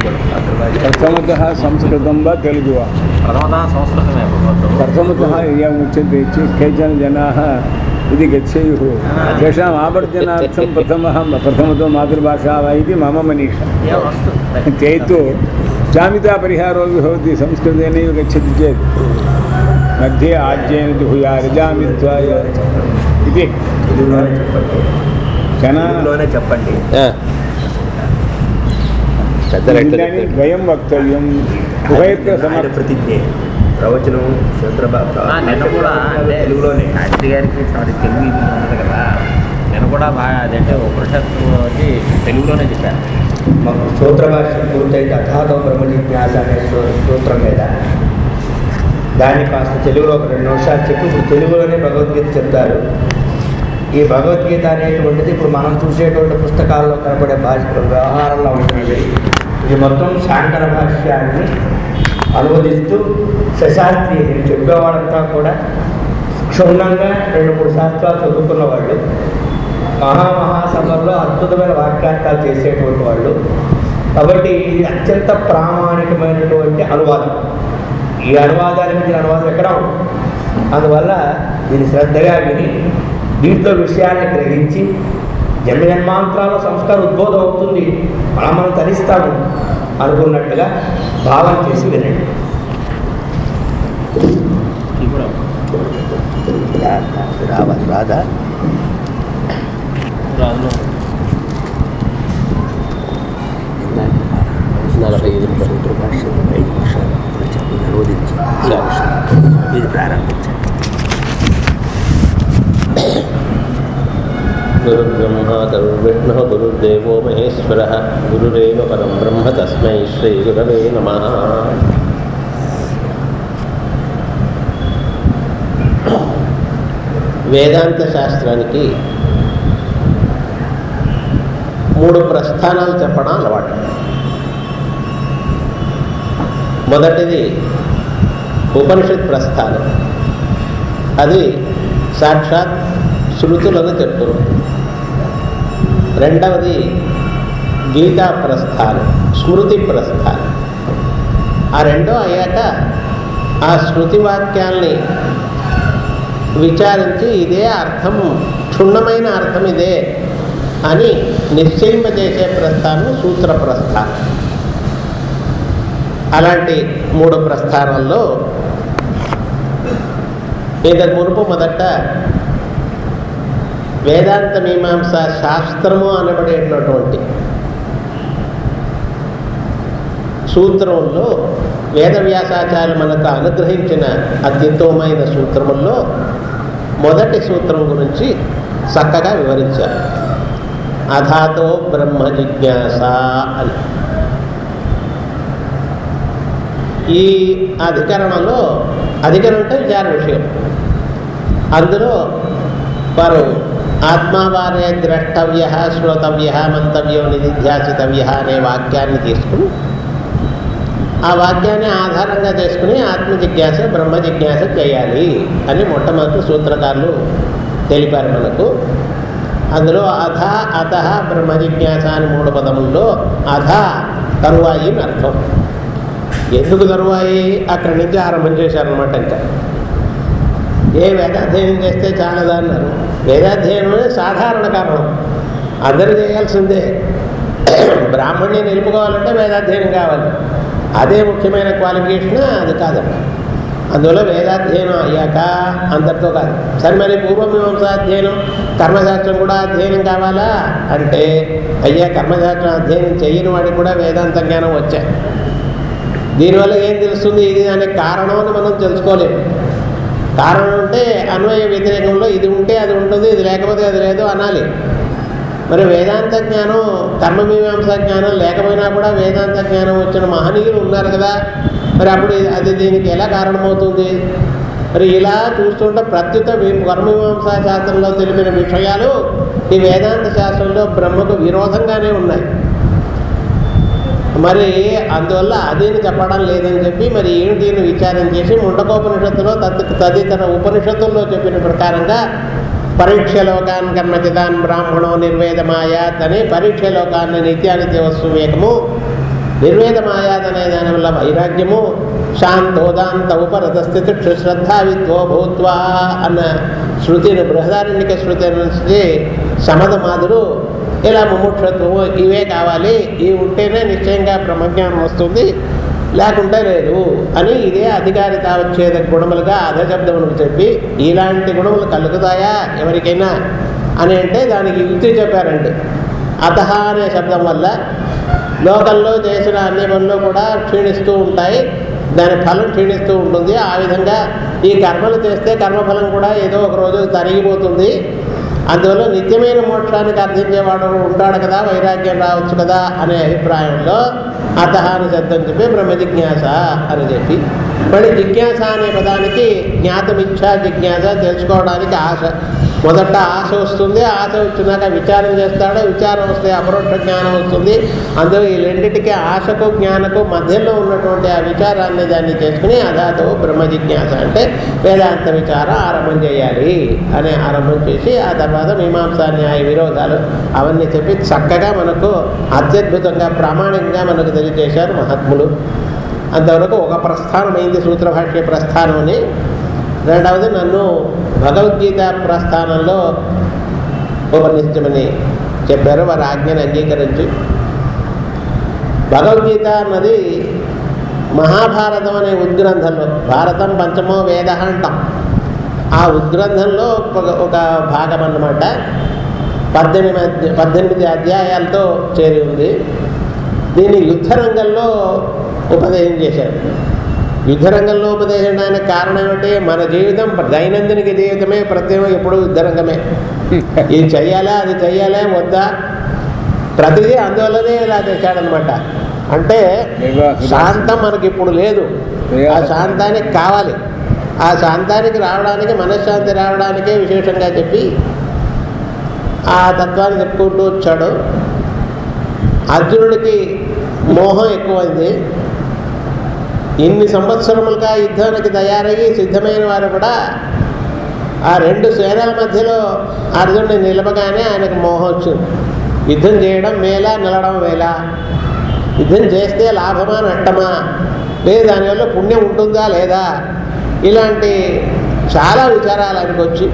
प्रथमतः संस्कृतं वा तेलुगु वा प्रथमतः संस्कृतमेव भवतु प्रथमतः एवम् उच्यते चेत् केचन जनाः यदि गच्छेयुः तेषाम् आवर्जनार्थं प्रथमः प्रथमतो मातृभाषा वा इति मम मनीषा एवम् अस्तु ते तु जामितापरिहारोऽपि भवति संस्कृतेनैव गच्छति चेत् मध्ये आज्येन जुहुयार जामित्वाय इति जनाः తెలుగులోనే చెప్పండి పెద్ద इदानीं రెక్క द्वयं वक्तव्यम् उभयत्र ఆయన समर्थनं ప్రతిజ్ఞ ప్రవచనం సూత్ర ఆ, నిన్న కూడా అంటే తెలుగులోనే శాస్త్రి గారికి సారీ తెలుగు ఇది ఉంది కదా నేను కూడా బాగా అదంటే ఉపనిషత్తు వచ్చి తెలుగులోనే చెప్పాను మాకు సూత్ర భాష పూర్తయితే అథాతో బ్రహ్మ జిజ్ఞాస అనే సూ- సూత్రం మీద దాన్ని కాస్త తెలుగులో ఒక రెండు నిమిషాలు చెప్పి ఇప్పుడు తెలుగులోనే భగవద్గీత చెప్తారు ఈ భగవద్గీత అనేటువంటిది ఇప్పుడు మనం చూసేటువంటి పుస్తకాల్లో కనబడే భాష వ్యవహారంలో ఉంటుంది ఇది మొత్తం శాంకర భాష్యాన్ని అనువదిస్తూ శశాస్త్రి నేను చెప్పేవాళ్ళంతా కూడా క్షుణ్ణంగా రెండు మూడు శాస్త్రాలు చదువుకున్న వాళ్ళు మహామహాసభల్లో అద్భుతమైన వాక్యార్థాలు చేసేటువంటి వాళ్ళు కాబట్టి ఇది అత్యంత ప్రామాణికమైనటువంటి అనువాదం ఈ అనువాదానికి దీని అనువాదం ఎక్కడ ఉండదు. అందువల్ల దీన్ని శ్రద్ధగా విని దీంట్లో విషయాన్ని గ్రహించి జన్మ జన్మాంతరాల సంస్కారం ఉద్బోధం అవుతుంది మనం మనం తరిస్తాము అనుకున్నట్టుగా భావన చేసి వినండి ఇది కూడా రావాలి రాదా రాజులో నలభై ఐదు నిమిషాలు భాష ఐదు నిమిషాలు చెప్పి అనువదించి ఇది ప్రారంభించండి గురుర్బ్రహ్మ గురుర్విష్ణుः గురుర్దేవో మహేశ్వరः గురురేవ పరం బ్రహ్మ తస్మై శ్రీగురవే నమः వేదాంత శాస్త్రానికి మూడు ప్రస్థానాలు చెప్పడం అలవాటు మొదటిది ఉపనిషత్ ప్రస్థానం అది సాక్షాత్ శృతులను చెప్తున్నారు రెండవది గీతా ప్రస్థానం స్మృతి ప్రస్థానం ఆ రెండో అయ్యాక ఆ శృతి వాక్యాల్ని విచారించి ఇదే అర్థం క్షుణ్ణమైన అర్థం ఇదే అని నిశ్చయింపజేసే ప్రస్థానం సూత్ర ప్రస్థానం అలాంటి మూడు ప్రస్థానాల్లో ఇంతకు మునుపు మొదట వేదాంత మీమాంస శాస్త్రము అనబడేటటువంటి సూత్రంలో వేదవ్యాసాచార్యులు మనకు అనుగ్రహించిన అత్యుత్తమమైన సూత్రముల్లో మొదటి సూత్రం గురించి చక్కగా వివరించారు అధాతో బ్రహ్మ జిజ్ఞాస అని ఈ అధికరణలో అధికరణం అంటే విచార విషయం అందులో వారు ఆత్మావారే ద్రష్టవ్య శ్రోతవ్య మంతవ్యం నిధిధ్యాసితవ్య అనే వాక్యాన్ని తీసుకుని ఆ వాక్యాన్ని ఆధారంగా చేసుకుని ఆత్మ జిజ్ఞాస బ్రహ్మ జిజ్ఞాస చేయాలి అని మొట్టమొదటి సూత్రకారులు తెలిపారు మనకు అందులో అధ అత బ్రహ్మ జిజ్ఞాస అని మూడు పదముల్లో అధ తరువాయి అని అర్థం ఎందుకు తరువాయి అక్కడి నుంచి ఆరంభం చేశారనమాట ఇంకా ఏ వేదాధ్యయనం చేస్తే చాలదా అన్నారు వేదాధ్యయనమే సాధారణ కారణం అందరూ చేయాల్సిందే బ్రాహ్మణ్ణి నిలుపుకోవాలంటే వేదాధ్యయనం కావాలి అదే ముఖ్యమైన క్వాలిఫికేషన్ అది కాదండి అందువల్ల వేదాధ్యయనం అయ్యాక అంతటితో కాదు సరే మరి పూర్వమీమాంసాధ్యయనం కర్మశాస్త్రం కూడా అధ్యయనం కావాలా అంటే అయ్యా కర్మశాస్త్రం అధ్యయనం చేయని వాడికి కూడా వేదాంత జ్ఞానం వచ్చాయి దీనివల్ల ఏం తెలుస్తుంది ఇది అనే కారణం అని మనం తెలుసుకోలేము కారణం ఉంటే అన్వయ వ్యతిరేకంలో ఇది ఉంటే అది ఉంటుంది ఇది లేకపోతే అది లేదు అనాలి మరి వేదాంత జ్ఞానం కర్మమీమాంస జ్ఞానం లేకపోయినా కూడా వేదాంత జ్ఞానం వచ్చిన మహనీయులు ఉన్నారు కదా మరి అప్పుడు ఇది- అది దీనికి ఎలా కారణమవుతుంది మరి ఇలా చూస్తుంటే ప్రత్యుత వి- కర్మమీమాంసా శాస్త్రంలో తెలిపిన విషయాలు ఈ వేదాంత శాస్త్రంలో బ్రహ్మకు విరోధంగానే ఉన్నాయి మరి అందువల్ల అదేని చెప్పడం లేదని చెప్పి మరి ఏమిటి అని విచారం చేసి ముండకోపనిషత్తులో తద్ తదితర ఉపనిషత్తుల్లో చెప్పిన ప్రకారంగా పరీక్ష లోకాన్ కర్మచిదాన్ బ్రాహ్మణో నిర్వేదమాయాత్ అని పరీక్ష లోకాన్ని నిత్యానిత్య వస్తు వేగము నిర్వేద మాయాద్ అనే దాని వల్ల వైరాగ్యము శాంతోదాంత ఉపరత స్థితి శ్రద్ధావిత్వో భూత్వా అన్న శృతిని బృహదారణ్యక శృతి నుంచి సమధమాదులు ఇలా ముముక్షత్వము ఇవే కావాలి ఇవి ఉంటేనే నిశ్చయంగా బ్రహ్మజ్ఞానం వస్తుంది లేకుంటే లేదు అని ఇదే అధికారిత వచ్చేద గుణములుగా అధశబ్దములకు చెప్పి ఇలాంటి గుణములు కలుగుతాయా ఎవరికైనా అని అంటే దానికి యుక్తి చెప్పారండి అతహ అనే శబ్దం వల్ల లోకంలో చేసిన అన్ని పనులు కూడా క్షీణిస్తూ ఉంటాయి దాని ఫలం క్షీణిస్తూ ఉంటుంది ఆ విధంగా ఈ కర్మలు చేస్తే కర్మఫలం కూడా ఏదో ఒక రోజు తరిగిపోతుంది అందువల్ల నిత్యమైన మోక్షానికి అర్థించేవాడు ఉంటాడు కదా వైరాగ్యం రావచ్చు కదా అనే అభిప్రాయంలో అతహ అని శబ్దం చెప్పి బ్రహ్మ జిజ్ఞాస అని చెప్పి మళ్ళీ జిజ్ఞాస అనే పదానికి జ్ఞాతమిచ్చ జిజ్ఞాస తెలుసుకోవడానికి ఆశ మొదట ఆశ వస్తుంది ఆశ వచ్చినాక విచారం చేస్తాడు విచారం వస్తే అపరోక్ష జ్ఞానం వస్తుంది అందులో ఈ రెండింటికి ఆశకు జ్ఞానకు మధ్యలో ఉన్నటువంటి ఆ విచారాన్ని దాన్ని చేసుకుని అదాతో బ్రహ్మ జిజ్ఞాస అంటే వేదాంత విచారం ఆరంభం చేయాలి అనే ఆరంభం చేసి ఆ తర్వాత మీమాంసా న్యాయ విరోధాలు అవన్నీ చెప్పి చక్కగా మనకు అత్యద్భుతంగా ప్రామాణికంగా మనకు తెలియజేశారు మహాత్ములు అంతవరకు ఒక ప్రస్థానమైంది సూత్రభాష్య ప్రస్థానం అని రెండవది నన్ను భగవద్గీత ప్రస్థానంలో ఉపనిష్ఠమని చెప్పారు వారి ఆజ్ఞను అంగీకరించి భగవద్గీత అన్నది మహాభారతం అనే ఉద్గ్రంథంలో భారతం పంచమో వేద అంటాం ఆ ఉద్గ్రంథంలో ఒక ఒక భాగం అన్నమాట పద్దెనిమిది అధ్య- పద్దెనిమిది అధ్యాయాలతో చేరి ఉంది దీన్ని యుద్ధరంగంలో ఉపదేశం చేశారు యుద్ధరంగంలో ఉపదేశించడానికి కారణం ఏమిటి మన జీవితం దైనందినిక జీవితమే ప్రత్యేకం ఎప్పుడు యుద్ధరంగమే ఇది చెయ్యాలా అది చెయ్యాలా వద్దా ప్రతిదీ అందువల్లనే ఇలా తెచ్చాడనమాట అంటే నిర్వాహకుడు. శాంతం మనకి ఇప్పుడు లేదు ఆ శాంతానికి కావాలి ఆ శాంతానికి రావడానికి మనశ్శాంతి రావడానికే విశేషంగా చెప్పి ఆ తత్వాన్ని చెప్పుకుంటూ వచ్చాడు అర్జునుడికి మోహం ఎక్కువైంది ఇన్ని సంవత్సరములుగా యుద్ధానికి తయారయ్యి సిద్ధమైన వారు కూడా ఆ రెండు సేనల మధ్యలో అర్జునుడిని నిలపగానే ఆయనకు మోహం వచ్చింది యుద్ధం చేయడం మేలా నిలడం వేలా యుద్ధం చేస్తే లాభమా నష్టమా లేదు దానివల్ల పుణ్యం ఉంటుందా లేదా ఇలాంటి చాలా విచారాలు ఆయనకు వచ్చి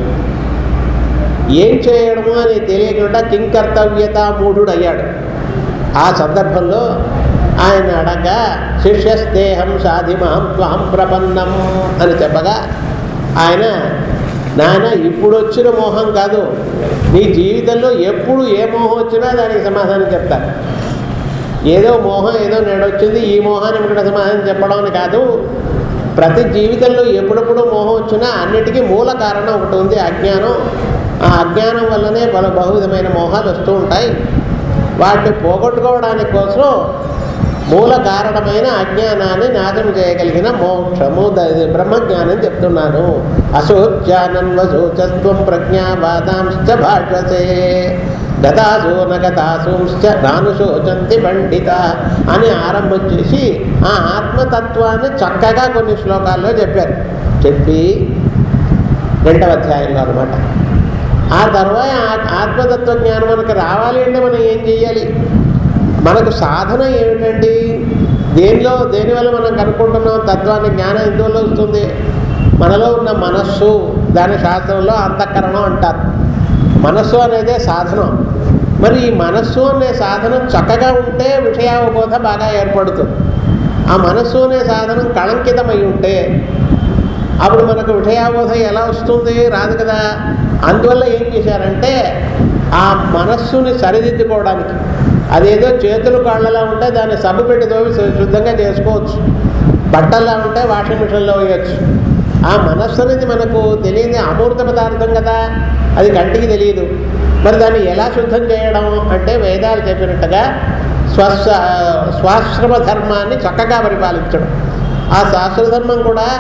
ఏం చేయడము అని తెలియకుండా కింకర్తవ్యత మూఢుడు అయ్యాడు ఆ సందర్భంలో ఆయన అడగా శిష్యస్తేహం సాధిమహం త్వం ప్రపన్నం అని చెప్పగా ఆయన నాయన ఇప్పుడు వచ్చిన మోహం కాదు నీ జీవితంలో ఎప్పుడు ఏ మోహం వచ్చినా దానికి సమాధానం చెప్తారు ఏదో మోహం ఏదో నేడొచ్చింది ఈ మోహాన్ని ఇక్కడ సమాధానం చెప్పడం అని కాదు ప్రతి జీవితంలో ఎప్పుడెప్పుడు మోహం వచ్చినా అన్నిటికీ మూల కారణం ఒకటి ఉంది అజ్ఞానం ఆ అజ్ఞానం వల్లనే పలు బహువిధమైన మోహాలు వస్తూ ఉంటాయి వాటిని పోగొట్టుకోవడానికి కోసం మూల కారణమైన అజ్ఞానాన్ని నాశనం చేయగలిగిన మోక్షము ద- బ్రహ్మజ్ఞానం చెప్తున్నాను అశోచ్యానన్వశోచత్వం ప్రజ్ఞావాదాంశ్చ భాషసే గతాసు నగతాసుంశ్చ నానుశోచంతి పండిత అని ఆరంభం చేసి ఆ ఆత్మతత్వాన్ని చక్కగా కొన్ని శ్లోకాల్లో చెప్పారు చెప్పి రెండవ అధ్యాయంలో అనమాట ఆ తర్వాత ఆ- ఆత్మతత్వ జ్ఞానం మనకు రావాలి అంటే మనం ఏం చేయాలి మనకు సాధన ఏమిటండి దేనిలో దేనివల్ల మనం కనుక్కుంటున్నాం తత్వాన్ని జ్ఞానం ఎందువల్ల వస్తుంది మనలో ఉన్న మనస్సు దాని శాస్త్రంలో అంతఃకరణం అంటారు మనస్సు అనేదే సాధనం మరి ఈ మనస్సు అనే సాధనం చక్కగా ఉంటే విషయావబోధ బాగా ఏర్పడుతుంది ఆ మనస్సు అనే సాధనం కళంకితమై ఉంటే అప్పుడు మనకు విషయాబోధ ఎలా వస్తుంది రాదు కదా అందువల్ల ఏం చేశారంటే ఆ మనస్సుని సరిదిద్దుకోవడానికి అదేదో చేతులు కాళ్ళలా ఉంటే దాన్ని సబ్బు పెట్టి తోవి శు- శుద్ధంగా చేసుకోవచ్చు బట్టల్లా ఉంటే వాషింగ్ మిషన్లో వేయచ్చు ఆ మనస్సు అనేది మనకు తెలియని అమూర్త పదార్థం కదా అది కంటికి తెలియదు మరి దాన్ని ఎలా శుద్ధం చేయడం అంటే వేదాలు చెప్పినట్టుగా స్వస్వ స్వాశ్రమ ధర్మాన్ని చక్కగా పరిపాలించడం ఆ శాస్త్ర ధర్మం కూడా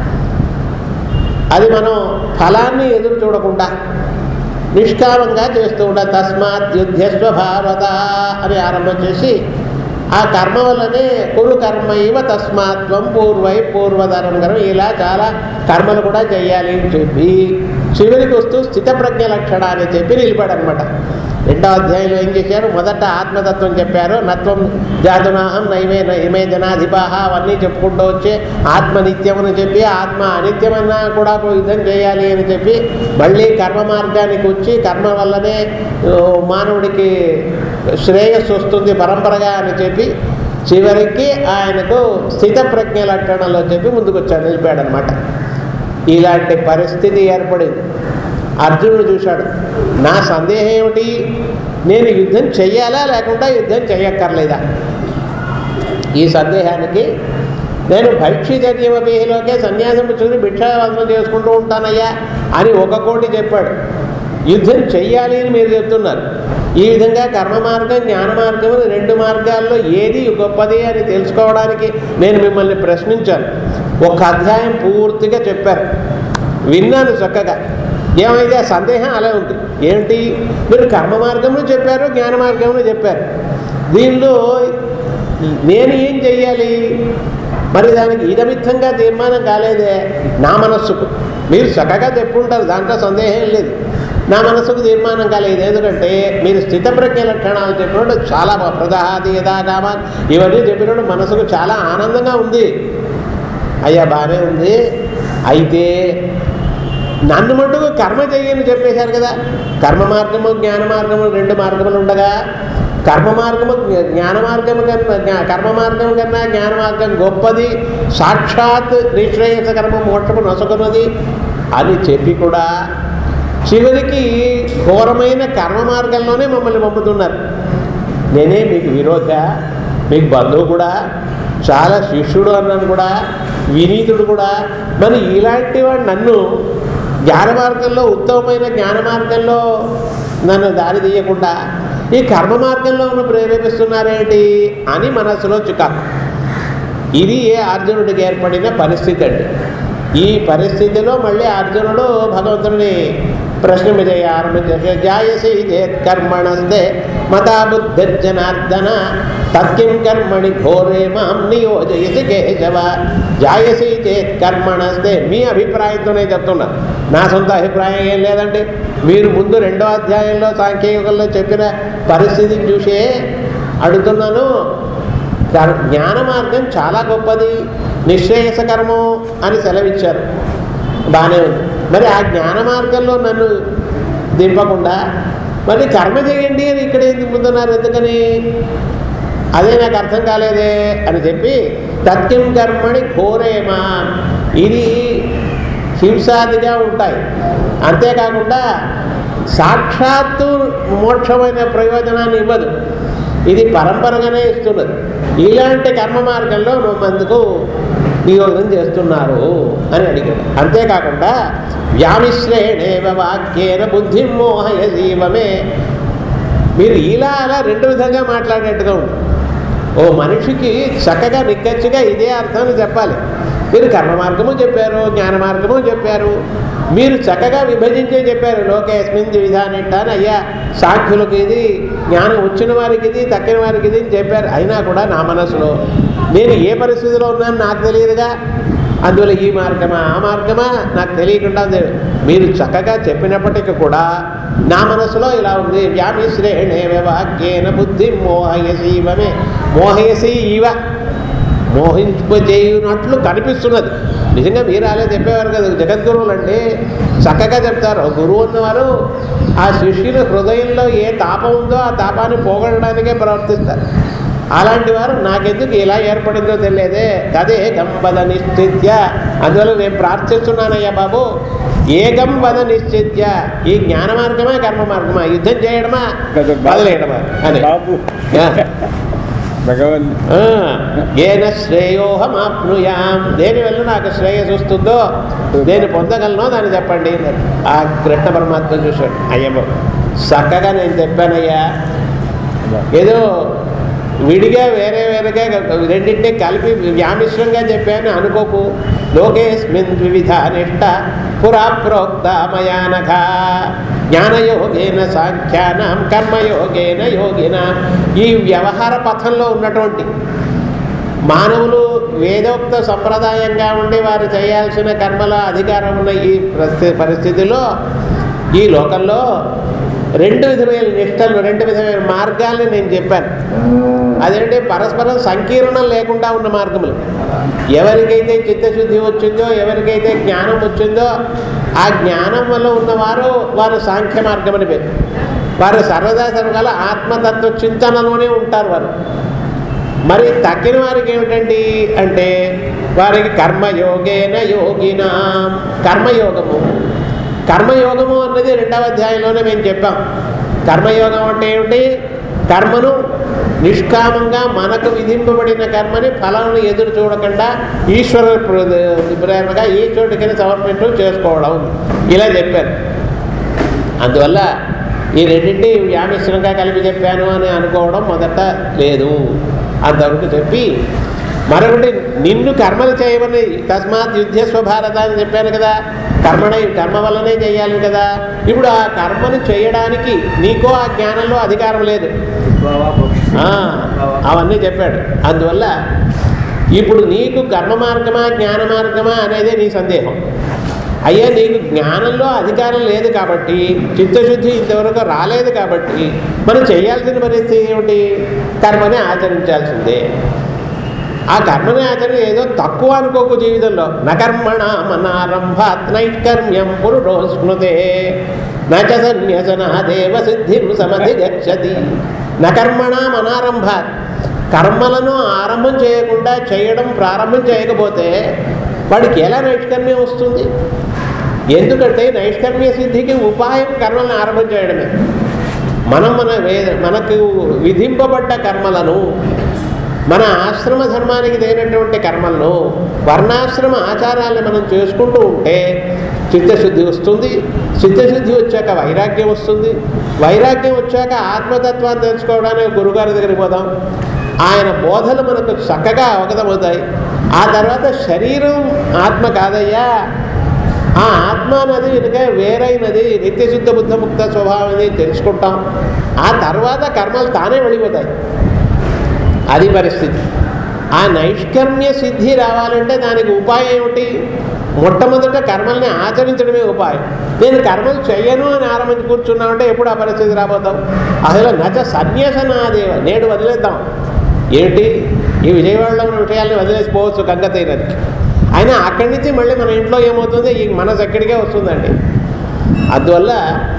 అది మనం ఫలాన్ని ఎదురు చూడకుండా నిష్కామంగా చేస్తూ ఉండ తస్మాత్ యుద్ధస్వ భారత అని ఆరంభం చేసి ఆ కర్మ వల్లనే కురు కర్మ ఇవ తస్మాత్వం పూర్వై పూర్వధరం కర్మ ఇలా చాలా కర్మలు కూడా చేయాలి అని చెప్పి చివరికి వస్తూ స్థితప్రజ్ఞ లక్షణాన్ని చెప్పి నిలిపాడనమాట రెండో అధ్యాయంలో ఏం చేశారు మొదట ఆత్మతత్వం చెప్పారు నత్వం జాతునాహం నైమే నైమే జనాధిపాహ అవన్నీ చెప్పుకుంటూ వచ్చి ఆత్మ నిత్యమని చెప్పి ఆత్మ అనిత్యమన్నా కూడా యుద్ధం చేయాలి అని చెప్పి మళ్ళీ కర్మ మార్గానికి వచ్చి కర్మ వల్లనే ఓ, మానవుడికి శ్రేయస్సు వస్తుంది పరంపరగా అని చెప్పి చివరికి ఆయనకు స్థితప్రజ్ఞ లక్షణంలో చెప్పి ముందుకు వచ్చాడు నిలిపాడు అనమాట ఇలాంటి పరిస్థితి ఏర్పడింది అర్జునుడు చూశాడు నా సందేహం ఏమిటి నేను యుద్ధం చెయ్యాలా లేకుండా యుద్ధం చెయ్యక్కర్లేదా ఈ సందేహానికి నేను భైక్షితర్యమపేలోకే సన్యాసం పుచ్చుకుని భిక్షావసనం చేసుకుంటూ ఉంటానయ్యా అని ఒక కోటి చెప్పాడు యుద్ధం చెయ్యాలి అని మీరు చెప్తున్నారు ఈ విధంగా కర్మ మార్గం జ్ఞాన మార్గం అని రెండు మార్గాల్లో ఏది గొప్పది అని తెలుసుకోవడానికి నేను మిమ్మల్ని ప్రశ్నించాను ఒక అధ్యాయం పూర్తిగా చెప్పారు విన్నాను చక్కగా ఏమైంది ఆ సందేహం అలా ఉంది ఏంటి మీరు కర్మ మార్గంలో చెప్పారు జ్ఞాన మార్గంలో చెప్పారు దీనిలో నేను ఏం చెయ్యాలి మరి దానికి ఇదమిత్తంగా తీర్మానం కాలేదే నా మనస్సుకు మీరు చక్కగా చెప్పుంటారు దాంట్లో సందేహం లేదు నా మనస్సుకు తీర్మానం కాలేదు ఎందుకంటే మీరు స్థితప్రజ్ఞ లక్షణాలు చెప్పినప్పుడు చాలా ప్రదహాది యథాగామ ఇవన్నీ చెప్పినప్పుడు మనసుకు చాలా ఆనందంగా ఉంది అయ్యా బాగానే ఉంది అయితే నన్ను మటుకు కర్మ చెయ్యని చెప్పేశారు కదా కర్మ మార్గము జ్ఞాన మార్గము రెండు మార్గములు ఉండగా కర్మ మార్గము జ్ఞ- జ్ఞాన మార్గము కన్నా జ్ఞా- కర్మ మార్గం కన్నా జ్ఞాన మార్గం గొప్పది సాక్షాత్ నిశ్రేయస కర్మ మోక్షము నొసగున్నది అని చెప్పి కూడా చివరికి ఘోరమైన కర్మ మార్గంలోనే మమ్మల్ని పంపుతున్నారు నేనే మీకు విరోధ మీకు బంధువు కూడా చాలా శిష్యుడు అన్నాను కూడా వినీతుడు కూడా మరి ఇలాంటి వాడు నన్ను జ్ఞాన మార్గంలో ఉత్తమమైన జ్ఞాన మార్గంలో నన్ను దారి తీయకుండా ఈ కర్మ మార్గంలో ఉన్న ప్రేరేపిస్తున్నారేంటి అని మనసులో చికాకు ఇది ఏ అర్జునుడికి ఏర్పడిన పరిస్థితి అండి ఈ పరిస్థితిలో మళ్ళీ అర్జునుడు భగవంతుడిని ప్రశ్న మీద ఆరంభించారు జాయసి చేత్ కర్మణస్తే మతా బుద్ధిర్జనార్దన తత్కిం కర్మణి ఘోరే మాం నియోజయసి కేశవ జాయసి చేత్ కర్మణస్తే మీ అభిప్రాయంతోనే చెప్తున్నా నా సొంత అభిప్రాయం ఏం లేదండి మీరు ముందు రెండో అధ్యాయంలో సాంఖ్యయుగంలో చెప్పిన పరిస్థితిని చూసే అడుగుతున్నాను కర్- జ్ఞాన మార్గం చాలా గొప్పది నిశ్రేయసకరము అని సెలవిచ్చారు బాగానే ఉంది మరి ఆ జ్ఞాన మార్గంలో నన్ను దింపకుండా మరి కర్మ చేయండి అని ఇక్కడే దింపుతున్నారు ఎందుకని అదే నాకు అర్థం కాలేదే అని చెప్పి తత్కిం కర్మణి ఘోరేమా ఇది హింసాదిగా ఉంటాయి అంతేకాకుండా సాక్షాత్తు మోక్షమైన ప్రయోజనాన్ని ఇవ్వదు ఇది పరంపరగానే ఇస్తున్నది ఇలాంటి కర్మ మార్గంలో మమ్మందుకు నియోగం చేస్తున్నారు అని అడిగాడు అంతేకాకుండా వ్యామిశ్రేణేవ వాక్యేన బుద్ధి మోహయ జీవమే మీరు ఇలా అలా రెండు విధంగా మాట్లాడినట్టుగా ఉంది ఓ మనిషికి చక్కగా నిక్కచ్చిగా ఇదే అర్థం అని చెప్పాలి మీరు కర్మ మార్గము చెప్పారు జ్ఞాన మార్గము చెప్పారు మీరు చక్కగా విభజించే చెప్పారు లోకేస్మిన్ విధానిట్ట అని అయ్యా సాక్షులకు ఇది జ్ఞానం వచ్చిన వారికి ఇది తక్కిన వారికి ఇది అని చెప్పారు అయినా కూడా నా మనసులో నేను ఏ పరిస్థితిలో ఉన్నాను నాకు తెలియదుగా అందువల్ల ఈ మార్గమా ఆ మార్గమా నాకు తెలియకుండా ఉంది మీరు చక్కగా చెప్పినప్పటికీ కూడా నా మనసులో ఇలా ఉంది వ్యామిశ్రేణే వాక్యేన బుద్ధి మోహయసి ఇవమే మోహయసి ఇవ మోహింపజేయునట్లు కనిపిస్తున్నది నిజంగా మీరు అలా చెప్పేవారు కదా జగద్గురువులు అంటే చక్కగా చెప్తారు గురువు ఉన్నవారు ఆ శిష్యుని హృదయంలో ఏ తాపం ఉందో ఆ తాపాన్ని పోగొట్టడానికే ప్రవర్తిస్తారు అలాంటి వారు నాకెందుకు ఇలా ఏర్పడిందో తెలియదే కదే గంబద నిశ్చిత్య అందువల్ల నేను ప్రార్థిస్తున్నానయ్యా బాబు ఏకం వద నిశ్చిత్య ఈ జ్ఞాన మార్గమా కర్మ మార్గమా యుద్ధం చేయడమా వదిలేయడమా అని బాబు ఆ. భగవన్ ఆ, ఏన శ్రేయోహమాప్నుయాం దేని వల్ల నాకు శ్రేయస్ వస్తుందో దేని పొందగలనో దాన్ని చెప్పండి అన్నాడు. ఆ కృష్ణ పరమాత్మ చూశాడు అయ్యమ్మ చక్కగా నేను చెప్పానయ్యా ఏదో విడిగా వేరే వేరేగా రెండింటినీ కలిపి వ్యామిశ్రంగా చెప్పాను అనుకోకు లోకేస్మిన్ వివిధ నిష్ట పురా ప్రోక్త మయానఘ జ్ఞానయోగేన సాంఖ్యానం కర్మయోగేన యోగిన ఈ వ్యవహార పథంలో ఉన్నటువంటి మానవులు వేదోక్త సంప్రదాయంగా ఉండి వారు చేయాల్సిన కర్మల అధికారం ఉన్న ఈ పరిస్థి- పరిస్థితిలో ఈ లోకంలో రెండు విధమైన నిష్టలు రెండు విధమైన మార్గాల్ని నేను చెప్పాను అదేంటి పరస్పరం సంకీర్ణం లేకుండా ఉన్న మార్గములు ఎవరికైతే చిత్తశుద్ధి వచ్చిందో ఎవరికైతే జ్ఞానం వచ్చిందో ఆ జ్ఞానం వల్ల ఉన్నవారు వారు సాంఖ్య మార్గం అని పేరు వారు సర్వదా సర్వకాల ఆత్మతత్వ చింతనలోనే ఉంటారు వారు మరి తక్కిన వారికి ఏమిటండి అంటే వారికి కర్మయోగేన యోగిన కర్మయోగము కర్మయోగము అన్నది రెండవ అధ్యాయంలోనే మేము చెప్పాం కర్మయోగం అంటే ఏమిటి కర్మను నిష్కామంగా మనకు విధింపబడిన కర్మని ఫలాలను ఎదురు చూడకుండా ఈశ్వర ప్ర- ప్రేరణగా ఈశ్వరుడికి సమర్పించడం చేసుకోవడం ఇలా చెప్పారు అందువల్ల ఈ రెండింటి వ్యామిశ్రంగా కలిపి చెప్పాను అని అనుకోవడం మొదట లేదు అంతవరకు చెప్పి మరొకటి నిన్ను కర్మలు చేయమని తస్మాత్ యుద్ధస్వ భారత అని చెప్పాను కదా కర్మనే కర్మ వల్లనే చేయాలి కదా ఇప్పుడు ఆ కర్మను చేయడానికి నీకో ఆ జ్ఞానంలో అధికారం లేదు ఆ, అవన్నీ చెప్పాడు అందువల్ల ఇప్పుడు నీకు కర్మ మార్గమా జ్ఞాన మార్గమా అనేదే నీ సందేహం అయ్యా నీకు జ్ఞానంలో అధికారం లేదు కాబట్టి చిత్తశుద్ధి ఇంతవరకు రాలేదు కాబట్టి మనం చేయాల్సిన పరిస్థితి ఏమిటి కర్మని ఆచరించాల్సిందే ఆ కర్మని ఆచరణ ఏదో తక్కువ అనుకోకు జీవితంలో నకర్మణ మనారంభాత్ నైష్కర్మ్యం పురుడో స్మృతే నచ సన్యసన దేవ సిద్ధిం సమధి గచ్చతి నకర్మణ మనారంభాత్ కర్మలను ఆరంభం చేయకుండా చేయడం ప్రారంభం చేయకపోతే వాడికి ఎలా నైష్కర్మ్యం వస్తుంది ఎందుకంటే నైష్కర్మ్య సిద్ధికి ఉపాయం కర్మలను ఆరంభం చేయడమే మనం మన వేద మనకు విధింపబడ్డ కర్మలను మన ఆశ్రమ ధర్మానికి తగినటువంటి కర్మలను వర్ణాశ్రమ ఆచారాలను మనం చేసుకుంటూ ఉంటే చిత్తశుద్ధి వస్తుంది చిత్తశుద్ధి వచ్చాక వైరాగ్యం వస్తుంది వైరాగ్యం వచ్చాక ఆత్మతత్వాన్ని తెలుసుకోవడానికి గురుగారి దగ్గరికి పోదాం ఆయన బోధలు మనకు చక్కగా అవగతమవుతాయి ఆ తర్వాత శరీరం ఆత్మ కాదయ్యా ఆ ఆత్మ అన్నది వెనుక వేరైనది నిత్యశుద్ధ బుద్ధముక్త స్వభావం అనేది తెలుసుకుంటాం ఆ తర్వాత కర్మలు తానే వెళ్ళిపోతాయి అది పరిస్థితి ఆ నైష్కర్మ్య సిద్ధి రావాలంటే దానికి ఉపాయం ఏమిటి మొట్టమొదట కర్మల్ని ఆచరించడమే ఉపాయం నేను కర్మలు చెయ్యను అని ఆరంభించి కూర్చున్నామంటే ఎప్పుడు ఆ పరిస్థితి రాబోతాం అసలు నచ సన్యాసనాదేవ నేడు వదిలేద్దాం ఏమిటి ఈ విజయవాడలో ఉన్న విషయాల్ని వదిలేసిపోవచ్చు గంగతైనది అయినా అక్కడి నుంచి మళ్ళీ మన ఇంట్లో ఏమవుతుంది ఈ మనసు ఎక్కడికే వస్తుందండి అందువల్ల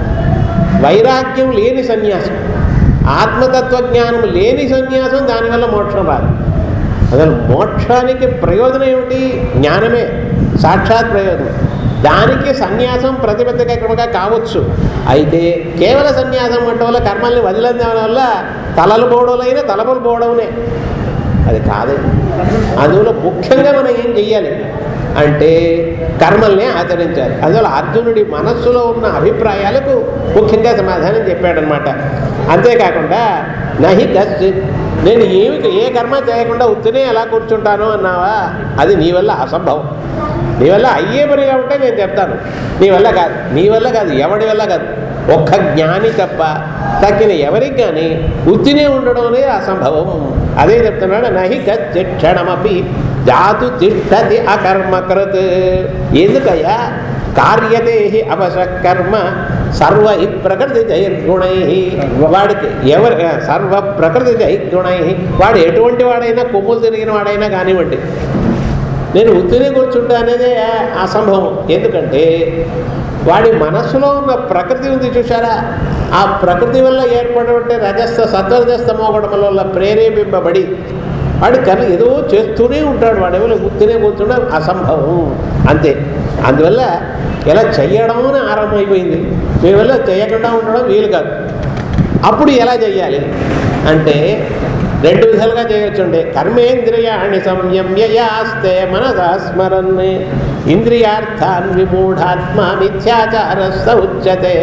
వైరాగ్యం లేని సన్యాసం ఆత్మతత్వ జ్ఞానం లేని సన్యాసం దానివల్ల మోక్షం రాదు అసలు మోక్షానికి ప్రయోజనం ఏమిటి జ్ఞానమే సాక్షాత్ ప్రయోజనం దానికి సన్యాసం ప్రతిబద్ధకంగా కావచ్చు అయితే కేవల సన్యాసం అంటే వల్ల కర్మల్ని వదిలేదాని వల్ల తలలు పోవడలైన తలపులు పోవడమే అది కాదు అందువల్ల ముఖ్యంగా మనం ఏం చెయ్యాలి అంటే కర్మల్ని ఆచరించాలి అందువల్ల అర్జునుడి మనస్సులో ఉన్న అభిప్రాయాలకు ముఖ్యంగా సమాధానం చెప్పాడనమాట అంతేకాకుండా నహి కశ్చిత్ నేను ఏమి ఏ కర్మ చేయకుండా ఉత్తినే ఎలా కూర్చుంటాను అన్నావా అది నీ వల్ల అసంభవం నీ వల్ల అయ్యే పనిగా ఉంటే నేను చెప్తాను నీ వల్ల కాదు నీ వల్ల కాదు ఎవడి వల్ల కాదు ఒక్క జ్ఞాని తప్ప తక్కిన ఎవరికి కానీ ఉత్తినే ఉండడం అనేది అసంభవం అదే చెప్తున్నాడు నహి క్షణమపి జాతు తిష్టతి అకర్మకృత్ ఎందుకయ్యా కార్యతే హి అవశకర్మ సర్వ హి ప్రకృతి జైర్గుణై వాడికి ఎవరు సర్వ ప్రకృతి జైర్గుణై వాడు ఎటువంటి వాడైనా కొమ్ములు తిరిగిన వాడైనా కానివ్వండి నేను ఉత్తిని కూర్చుంటా అనేది అసంభవం ఎందుకంటే వాడి మనస్సులో ఉన్న ప్రకృతి ఉంది చూసారా ఆ ప్రకృతి వల్ల ఏర్పడినటువంటి రజస్థ సత్వరజస్థ మోగడం వల్ల ప్రేరేపింపబడి వాడి కను ఏదో చేస్తూనే ఉంటాడు వాడు ఎవరు ఉత్తినే కూర్చుంటే అసంభవం అంతే అందువల్ల ఎలా చెయ్యడం అని ఆరంభమైపోయింది మీ వల్ల చేయకుండా ఉండడం వీలు కాదు అప్పుడు ఎలా చెయ్యాలి అంటే రెండు విధాలుగా చేయొచ్చుండే కర్మేంద్రియాణి సంయమ్య యాస్తే మనసా స్మరన్ ఇంద్రియార్థాన్ విమూఢాత్మ మిథ్యాచారస్త ఉచ్యతే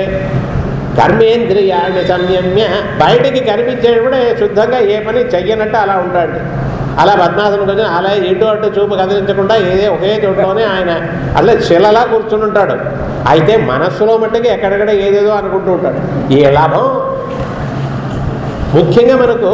కర్మేంద్రియాణి సంయమ్య బయటికి కనిపించేటప్పుడే శుద్ధంగా ఏ పని చెయ్యనట్టు అలా ఉంటాడు అలా పద్మాసనం కొంచెం అలా ఇటు అటు చూపు కదిలించకుండా ఏదే ఒకే చోట్లోనే ఆయన అలా శిలలా కూర్చుని ఉంటాడు అయితే మనస్సులో మట్టుకి ఎక్కడెక్కడ ఏదేదో అనుకుంటూ ఉంటాడు ఏ లాభం ముఖ్యంగా మనకు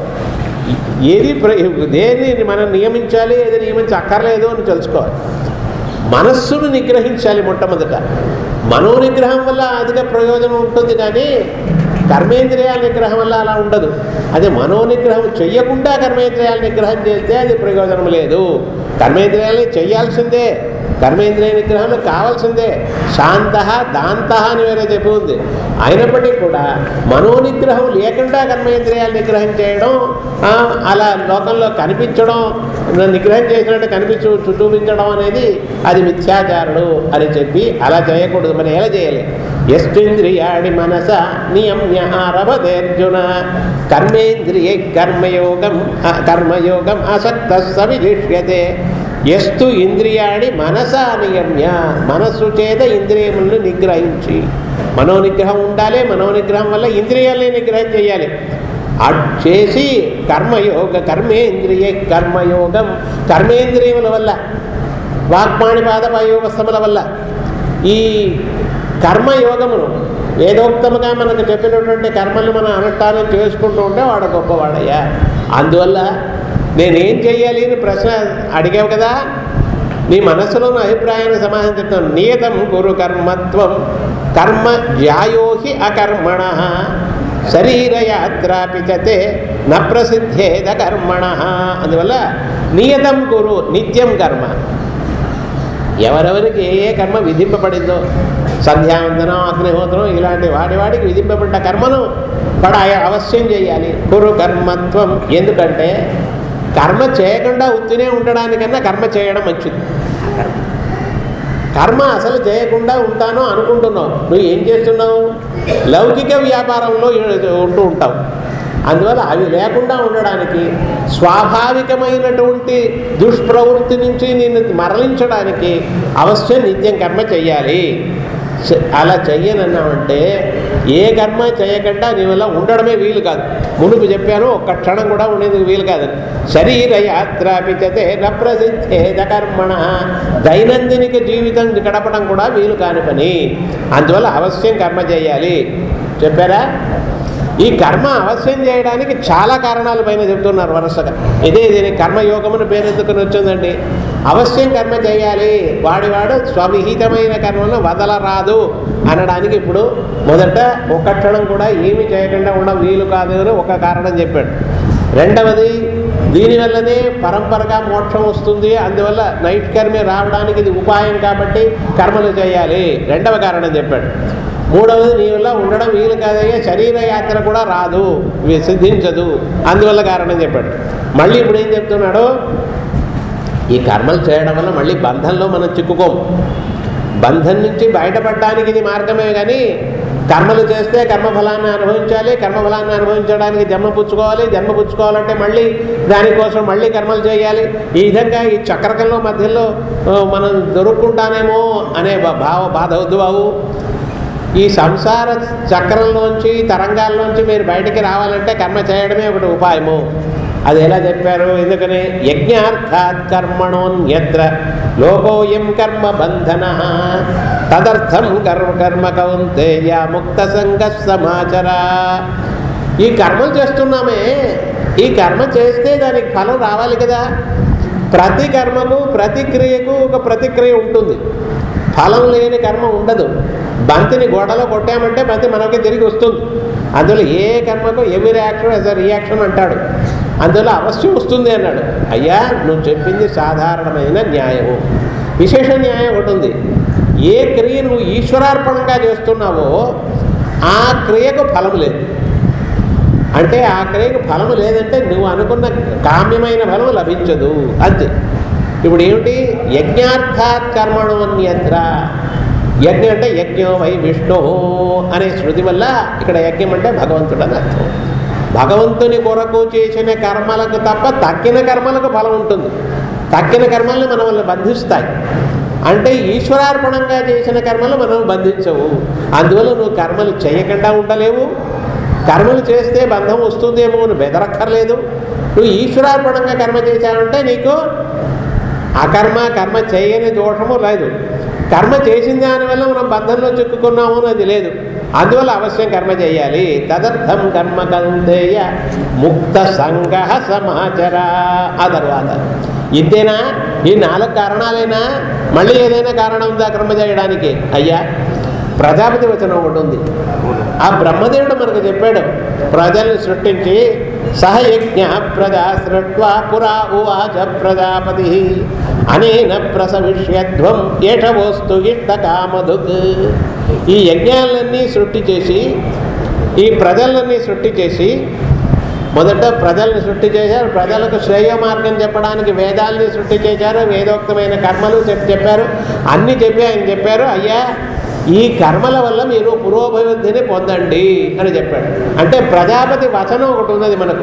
ఏది ప్ర- దేన్ని మనం నియమించాలి ఏది నియమించక్కర్లేదు అని తెలుసుకోవాలి మనస్సును నిగ్రహించాలి మొట్టమొదట మనోనిగ్రహం వల్ల అధిక ప్రయోజనం ఉంటుంది కానీ కర్మేంద్రియాల నిగ్రహం వల్ల అలా ఉండదు అదే మనోనిగ్రహం చెయ్యకుండా కర్మేంద్రియాల నిగ్రహం చేస్తే అది ప్రయోజనం లేదు కర్మేంద్రియాలని చెయ్యాల్సిందే కర్మేంద్రియ నిగ్రహంలో కావాల్సిందే శాంత దాంత అని వేరే చెప్పి ఉంది అయినప్పటికీ కూడా మనోనిగ్రహం లేకుండా కర్మేంద్రియాలు నిగ్రహం చేయడం ఆ, అలా లోకంలో కనిపించడం నిగ్రహం చేసినట్టు కనిపించు చూపించడం అనేది అది మిథ్యాచారుడు అని చెప్పి అలా చేయకూడదు మరి ఎలా చేయాలి ఎస్టింద్రియాడి మనస నియమ్య ఆరభతేర్జున కర్మేంద్రియ కర్మయోగం ఆ, కర్మయోగం అసక్త సవిజిష్యతే ఎస్తు ఇంద్రియాడి మనస నియమ్య మనస్సు చేత ఇంద్రియములను నిగ్రహించి మనోనిగ్రహం ఉండాలి మనోనిగ్రహం వల్ల ఇంద్రియాలని నిగ్రహం చేయాలి అట్ చేసి కర్మయోగ కర్మేంద్రియ కర్మయోగం కర్మేంద్రియముల వల్ల వాక్పాణిపాద పయోగస్తముల వల్ల ఈ కర్మయోగమును వేదోక్తముగా మనకు చెప్పినటువంటి కర్మలు మనం అనుష్ఠానం చేసుకుంటూ ఉంటే వాడు గొప్పవాడయ్యా అందువల్ల నేనేం చెయ్యాలి అని ప్రశ్న అడిగావు కదా నీ మనస్సులో ఉన్న అభిప్రాయాన్ని సమాధానం చెప్తాను నియతం గురు కర్మత్వం కర్మ జ్యాయోహి అకర్మణ శరీరయాత్రాపిచతే న ప్రసిద్ధేద కర్మణ అందువల్ల నియతం కురు నిత్యం కర్మ ఎవరెవరికి ఏ ఏ కర్మ విధింపబడిందో సంధ్యావందనం అగ్నిహోత్రం ఇలాంటి వాటి వాటికి విధింపబడ్డ కర్మను పడాయ అవశ్యం చేయాలి కురు కర్మత్వం ఎందుకంటే కర్మ చేయకుండా ఉత్తినే ఉండడానికన్నా కర్మ చేయడం మంచిది కర్మ అసలు చేయకుండా ఉంటాను అనుకుంటున్నావు నువ్వు ఏం చేస్తున్నావు లౌకిక వ్యాపారంలో ఉంటూ ఉంటావు అందువల్ల అవి లేకుండా ఉండడానికి స్వాభావికమైనటువంటి దుష్ప్రవృత్తి నుంచి నిన్ను మరలించడానికి అవశ్యం నిత్యం కర్మ చెయ్యాలి చ- అలా చెయ్యనన్నామంటే ఏ కర్మ చేయకుండా నీ వల్ల ఉండడమే వీలు కాదు మునుపు చెప్పాను ఒక్క క్షణం కూడా ఉండేందుకు వీలు కాదు శరీర యాత్రాపిచతే నప్రసిద్ధేద కర్మణ దైనందినిక జీవితం గడపడం కూడా వీలు కాని పని అందువల్ల అవశ్యం కర్మ చేయాలి చెప్పారా ఈ కర్మ అవశ్యం చేయడానికి చాలా కారణాల పైన చెప్తున్నారు వరుసగా ఇదే దీనికి కర్మయోగమును పేరెత్తుకుని వచ్చిందండి అవశ్యం కర్మ చేయాలి వాడివాడు స్వవిహితమైన కర్మను వదలరాదు అనడానికి ఇప్పుడు మొదట ఒక క్షణం కూడా ఏమీ చేయకుండా ఉండడం వీలు కాదు అని ఒక కారణం చెప్పాడు రెండవది దీనివల్లనే పరంపరగా మోక్షం వస్తుంది అందువల్ల నైట్ కర్మే రావడానికి ఇది ఉపాయం కాబట్టి కర్మలు చేయాలి రెండవ కారణం చెప్పాడు మూడవది నీ వల్ల ఉండడం వీలు కాదయ్యా శరీర యాత్ర కూడా రాదు ఇవి సిద్ధించదు అందువల్ల కారణం చెప్పాడు మళ్ళీ ఇప్పుడు ఏం చెప్తున్నాడు ఈ కర్మలు చేయడం వల్ల మళ్ళీ బంధంలో మనం చిక్కుకోం బంధం నుంచి బయటపడడానికి ఇది మార్గమే కానీ కర్మలు చేస్తే కర్మఫలాన్ని అనుభవించాలి కర్మఫలాన్ని అనుభవించడానికి జన్మ పుచ్చుకోవాలి జన్మ పుచ్చుకోవాలంటే మళ్ళీ దానికోసం మళ్ళీ కర్మలు చేయాలి ఈ విధంగా ఈ చక్రకంలో మధ్యలో ఆ, మనం దొరుకుంటానేమో అనే భా- భావ బాధ వద్దు బాబు ఈ సంసార చక్రంలోంచి తరంగాల్లోంచి మీరు బయటికి రావాలంటే కర్మ చేయడమే ఒకటి ఉపాయము అది ఎలా చెప్పారు ఎందుకని యజ్ఞార్థాత్ కర్మణోన్యత్ర లోకోయం కర్మ బంధన తదర్థం కర్మ కర్మ కౌంతేయ ముక్త సంగ సమాచర ఈ కర్మలు చేస్తున్నామే ఈ కర్మ చేస్తే దానికి ఫలం రావాలి కదా ప్రతి కర్మకు ప్రతి క్రియకు ఒక ప్రతిక్రియ ఉంటుంది ఫలం లేని కర్మ ఉండదు బంతిని గోడలో కొట్టామంటే బంతి మనకి తిరిగి వస్తుంది అందులో ఏ కర్మకు ఎవి రియాక్షన్ యాజ్ రియాక్షన్ అంటాడు అందులో అవశ్యం వస్తుంది అన్నాడు అయ్యా నువ్వు చెప్పింది సాధారణమైన న్యాయము విశేష న్యాయం ఒకటి ఉంది ఏ క్రియ నువ్వు ఈశ్వరార్పణంగా చేస్తున్నావో ఆ క్రియకు ఫలం లేదు అంటే ఆ క్రియకు ఫలము లేదంటే నువ్వు అనుకున్న కామ్యమైన ఫలం లభించదు అంతే ఇప్పుడు ఏమిటి యజ్ఞార్థాత్ కర్మణోన్యత్ర యజ్ఞం అంటే యజ్ఞం వై విష్ణు అనే శృతి వల్ల ఇక్కడ యజ్ఞం అంటే భగవంతుడు అని అర్థం భగవంతుని కొరకు చేసిన కర్మలకు తప్ప తక్కిన కర్మలకు ఫలం ఉంటుంది తక్కిన కర్మల్ని మనల్ని బంధిస్తాయి అంటే ఈశ్వరార్పణంగా చేసిన కర్మలు మనం బంధించవు అందువల్ల నువ్వు కర్మలు చేయకుండా ఉండలేవు కర్మలు చేస్తే బంధం వస్తుందేమో అని బెదరక్కర్లేదు నువ్వు ఈశ్వరార్పణంగా కర్మ చేశావంటే నీకు అకర్మ కర్మ చేయని దోషము లేదు కర్మ చేసిన దానివల్ల మనం బంధంలో చిక్కుకున్నాము అనేది లేదు అందువల్ల అవశ్యం కర్మ చేయాలి తదర్థం కర్మ కందేయ ముక్త సంగ సమాచర ఆ తర్వాత ఇంతేనా ఈ నాలుగు కారణాలైనా మళ్ళీ ఏదైనా కారణం ఉందా కర్మ చేయడానికి అయ్యా ప్రజాపతి వచనం ఒకటి ఉంది ఆ బ్రహ్మదేవుడు మనకు చెప్పాడు ప్రజల్ని సృష్టించి సహయజ్ఞ ప్రజా సృష్వా పురా ఉవాచ ప్రజాపతి అనేన ప్రసవిష్యధ్వం ఏషవోస్తు ఇష్ట కామధుక్ ఈ యజ్ఞాలన్నీ సృష్టి చేసి ఈ ప్రజలన్నీ సృష్టి చేసి మొదట ప్రజల్ని సృష్టి చేశారు ప్రజలకు శ్రేయ మార్గం చెప్పడానికి వేదాల్ని సృష్టి చేశారు వేదోక్తమైన కర్మలు చెప్పి చెప్పారు అన్ని చెప్పి ఆయన చెప్పారు అయ్యా ఈ కర్మల వల్ల మీరు పురోభివృద్ధిని పొందండి అని చెప్పాడు అంటే ప్రజాపతి వచనం ఒకటి ఉన్నది మనకు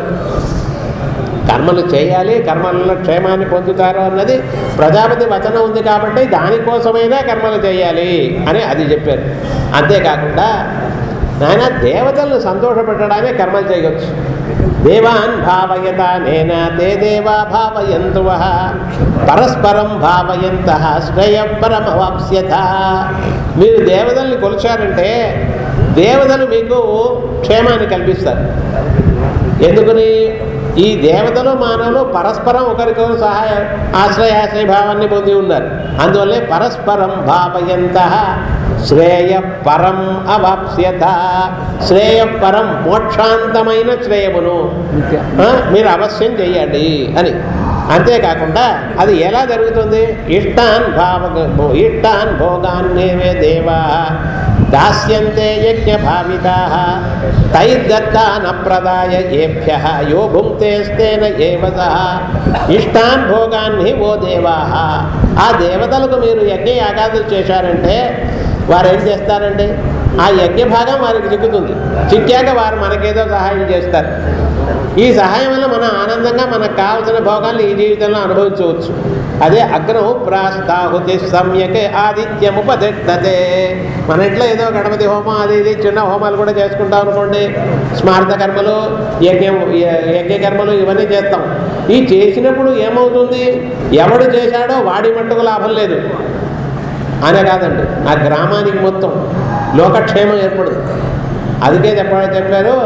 కర్మలు చేయాలి కర్మలలో క్షేమాన్ని పొందుతారు అన్నది ప్రజాపతి వచనం ఉంది కాబట్టి దానికోసమైనా కర్మలు చేయాలి అని అది చెప్పారు అంతేకాకుండా నాయన దేవతలను సంతోషపెట్టడానే కర్మలు చేయవచ్చు దేవాన్ భావయత నేన తే దేవా భావయంతు వః. పరస్పరం భావయంత శ్రేయపరమవాప్స్యత మీరు దేవతల్ని కొలిచారంటే దేవతలు మీకు క్షేమాన్ని కల్పిస్తారు ఎందుకని ఈ దేవతలు మానవులు పరస్పరం ఒకరికొకరు సహాయ ఆశ్రయాశ్రయ భావాన్ని పొంది ఉన్నారు అందువల్లే పరస్పరం భావయంత శ్రేయ పరం అవాప్స్యత శ్రేయ పరం మోక్షాంతమైన శ్రేయమును ఆ, మీరు అవశ్యం చెయ్యండి అని అంతేకాకుండా అది ఎలా జరుగుతుంది ఇష్టాన్ భావ ఇష్టాన్ భోగాన్ నేవే దేవా దాస్యంతే యజ్ఞ భావితా తైర్దత్తాన ప్రదాయ ఏభ్య యో భుంక్తేస్తేన ఏవ సహ ఇష్టాన్ భోగాన్ని ఓ దేవా ఆ దేవతలకు మీరు యజ్ఞ యాగాదులు చేశారంటే వారు ఏం చేస్తారంటే ఆ యజ్ఞ భాగం వారికి చిక్కుతుంది చిక్కాక వారు మనకేదో సహాయం చేస్తారు ఈ సహాయం వల్ల మనం ఆనందంగా మనకు కావలసిన భోగాన్ని ఈ జీవితంలో అనుభవించవచ్చు అదే అగ్నౌ ప్రాస్తాహుతి సమ్యక్ ఆదిత్యముపతిష్టతే మన ఇంట్లో ఏదో గణపతి హోమం అది ఇది చిన్న హోమాలు కూడా చేసుకుంటాం అనుకోండి స్మార్త కర్మలు యజ్ఞం య- యజ్ఞ కర్మలు ఇవన్నీ చేస్తాం ఈ చేసినప్పుడు ఏమవుతుంది ఎవడు చేశాడో వాడి మట్టుకు లాభం లేదు అనే కాదండి ఆ గ్రామానికి మొత్తం లోకక్షేమం ఏర్పడదు అందుకే చెప్ప చెప్పారు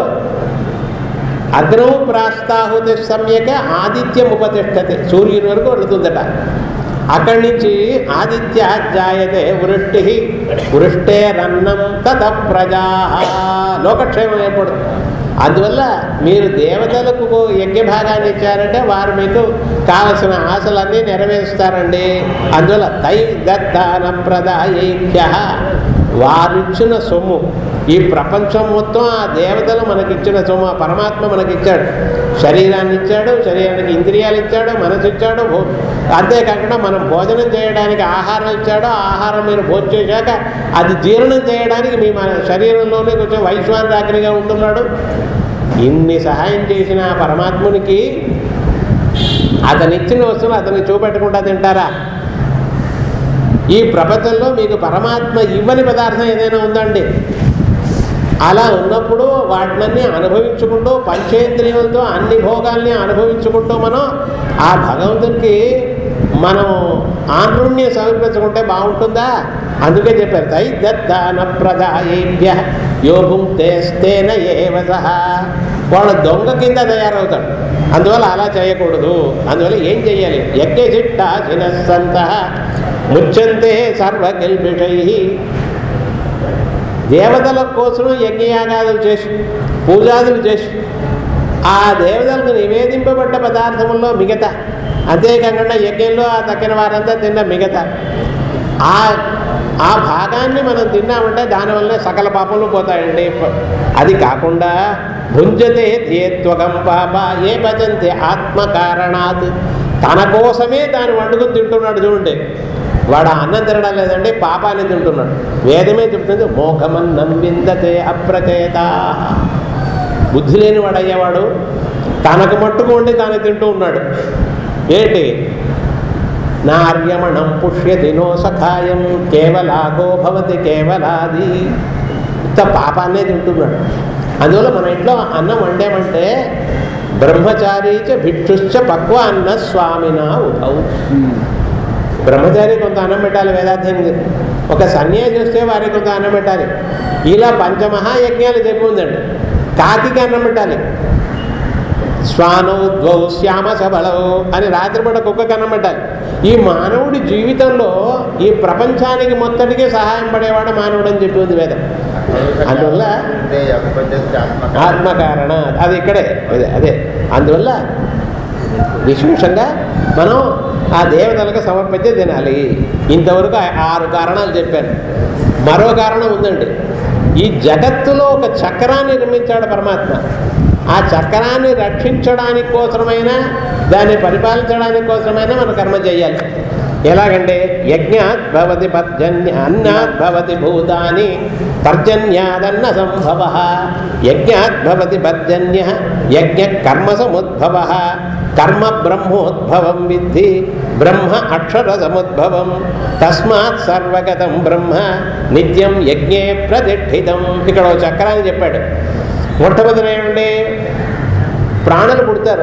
అగ్నౌ ప్రాస్తాహుతి సమ్యక ఆదిత్యం ఉపతిష్టతే సూర్యుని వరకు వెళుతుందట అక్కడి నుంచి ఆదిత్య జాయతే వృష్టి వృష్టేరన్నం తత ప్రజా లోకక్షేమం ఏర్పడుతుంది అందువల్ల మీరు దేవతలకు యజ్ఞ భాగాన్ని ఇచ్చారంటే వారు మీకు కావలసిన ఆశలన్నీ నెరవేరుస్తారండి అందువల్ల తై దత్తాన ప్రదాయేభ్య వారిచ్చిన సొమ్ము ఈ ప్రపంచం మొత్తం ఆ దేవతలు మనకిచ్చిన సొమ్ము ఆ పరమాత్మ మనకిచ్చాడు శరీరాన్ని ఇచ్చాడు శరీరానికి ఇంద్రియాలు ఇచ్చాడు మనసు ఇచ్చాడు భో అంతేకాకుండా మనం భోజనం చేయడానికి ఆహారం ఇచ్చాడు ఆ ఆహారం మీరు భోజనం చేశాక అది జీర్ణం చేయడానికి మీ మన శరీరంలోనే కొంచెం వైశ్వానరాగ్నిగా ఉంటున్నాడు ఇన్ని సహాయం చేసిన ఆ పరమాత్మునికి అతను ఇచ్చిన వస్తువులు అతనికి చూపెట్టకుండా తింటారా ఈ ప్రపంచంలో మీకు పరమాత్మ ఇవ్వని పదార్థం ఏదైనా ఉందండి అలా ఉన్నప్పుడు వాటినన్నీ అనుభవించుకుంటూ పంచేంద్రియాలతో అన్ని భోగాల్ని అనుభవించుకుంటూ మనం ఆ భగవంతునికి మనం ఆన్రుణ్యం సమర్పించుకుంటే బాగుంటుందా అందుకే చెప్పారు తై దత్తాన ప్రదాయేభ్య యోభుంతేస్తేన ఏవ సహా వాళ్ళ దొంగ కింద తయారవుతాడు అందువల్ల అలా చేయకూడదు అందువల్ల ఏం చెయ్యాలి యజ్ఞ చిట్ట చినస్సంత ముచ్చంతే సర్వకిల్బిషై దేవతల కోసం యజ్ఞయాగాదులు చేసి పూజాదులు చేసి ఆ దేవతలకు నివేదింపబడ్డ పదార్థముల్లో మిగతా అంతేకాకుండా యజ్ఞంలో ఆ తక్కిన వారంతా తిన్న మిగతా ఆ ఆ భాగాన్ని మనం తిన్నామంటే దానివల్లనే సకల పాపములు పోతాయండి అది కాకుండా భుంజతే ధ్యేత్వగం పాప ఏ భజంతే ఆత్మకారణాత్ తన కోసమే దాన్ని వండుకుని తింటున్నాడు చూడండి వాడు ఆ అన్నం తినడం లేదండి పాపాన్ని తింటున్నాడు వేదమే చెప్తుంది మోఘమన్నం విందతే అప్రచేత బుద్ధి లేని వాడు అయ్యేవాడు తనకు మట్టుకు ఉండి తాను తింటూ ఉన్నాడు ఏంటి నార్యమణం పుష్యతి నో సఖాయం కేవలాగో భవతి కేవలాది ఇంత పాపాన్నే తింటున్నాడు అందువల్ల మన ఇంట్లో అన్నం వండామంటే బ్రహ్మచారీ చ భిక్షుశ్చ పక్వ అన్న స్వామిన ఉభౌ బ్రహ్మచారి కొంత అన్నం పెట్టాలి వేదాధ్యయనం చేసి. ఒక సన్యాసి వస్తే వారికి కొంత అన్నం పెట్టాలి ఇలా పంచమహాయజ్ఞాలు చెప్పి ఉందండి కాకికి అన్నం పెట్టాలి శ్వానౌ ద్వౌ శ్యామ సబలౌ అని రాత్రిపూట కుక్క కనబడ్డాలి ఈ మానవుడి జీవితంలో ఈ ప్రపంచానికి మొత్తటికి సహాయం పడేవాడు మానవుడు అని చెప్పింది వేదం అందువల్ల ఆత్మకారణ అది ఇక్కడే అదే అదే అందువల్ల విశేషంగా మనం ఆ దేవతలకు సమర్పించి తినాలి ఇంతవరకు ఆ- ఆరు కారణాలు చెప్పాను మరో కారణం ఉందండి ఈ జగత్తులో ఒక చక్రాన్ని నిర్మించాడు పరమాత్మ ఆ చక్రాన్ని రక్షించడానికి కోసమైనా దాన్ని పరిపాలించడానికి కోసమైనా మన కర్మ చేయాలి ఎలాగంటే యజ్ఞాత్ భవతి పర్జన్య అన్నాత్ భవతి భూతాని పర్జన్యాదన్న సంభవ యజ్ఞాత్ భవతి పర్జన్య యజ్ఞ కర్మ సముద్భవ కర్మ బ్రహ్మోద్భవం విద్ధి బ్రహ్మ అక్షర సముద్భవం తస్మాత్ సర్వగతం బ్రహ్మ నిత్యం యజ్ఞే ప్రతిష్ఠితం ఇక్కడ ఒక చక్రాన్ని చెప్పాడు మొట్టమొదటి ఏమండి ప్రాణులు పుడతారు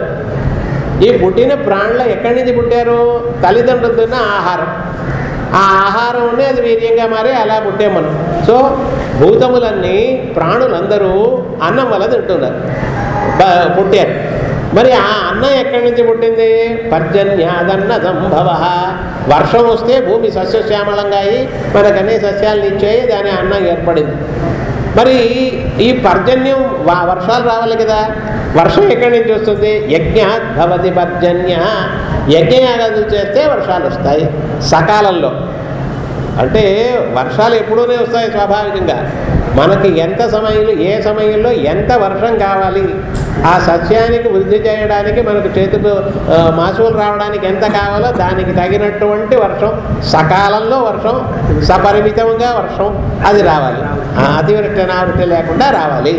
ఈ పుట్టిన ప్రాణులు ఎక్కడి నుంచి పుట్టారు తల్లిదండ్రులు తిన్న ఆహారం ఆ ఆహారం ఉండి అది వీర్యంగా మారి అలా పుట్టాం మనం సో భూతములన్నీ ప్రాణులందరూ అన్నం వల్ల తింటున్నారు బ- పుట్టారు మరి ఆ అన్నం ఎక్కడి నుంచి పుట్టింది పర్జన్యాదన్న సంభవ వర్షం వస్తే భూమి సస్యశ్యామలంగా అయి మనకన్నీ సస్యాలను ఇచ్చాయి దాని అన్నం ఏర్పడింది మరి ఈ పర్జన్యం వా- వర్షాలు రావాలి కదా వర్షం ఎక్కడి నుంచి వస్తుంది యజ్ఞాత్ భవతి పర్జన్య యజ్ఞయాగాదులు చేస్తే వర్షాలు వస్తాయి సకాలంలో అంటే వర్షాలు ఎప్పుడూనే వస్తాయి స్వాభావికంగా మనకి ఎంత సమయంలో ఏ సమయంలో ఎంత వర్షం కావాలి ఆ సస్యానికి వృద్ధి చేయడానికి మనకు చేతుకు ఆ, మాసులు రావడానికి ఎంత కావాలో దానికి తగినటువంటి వర్షం సకాలంలో వర్షం సపరిమితంగా వర్షం అది రావాలి ఆ అతివృష్టి అనావృష్టి లేకుండా రావాలి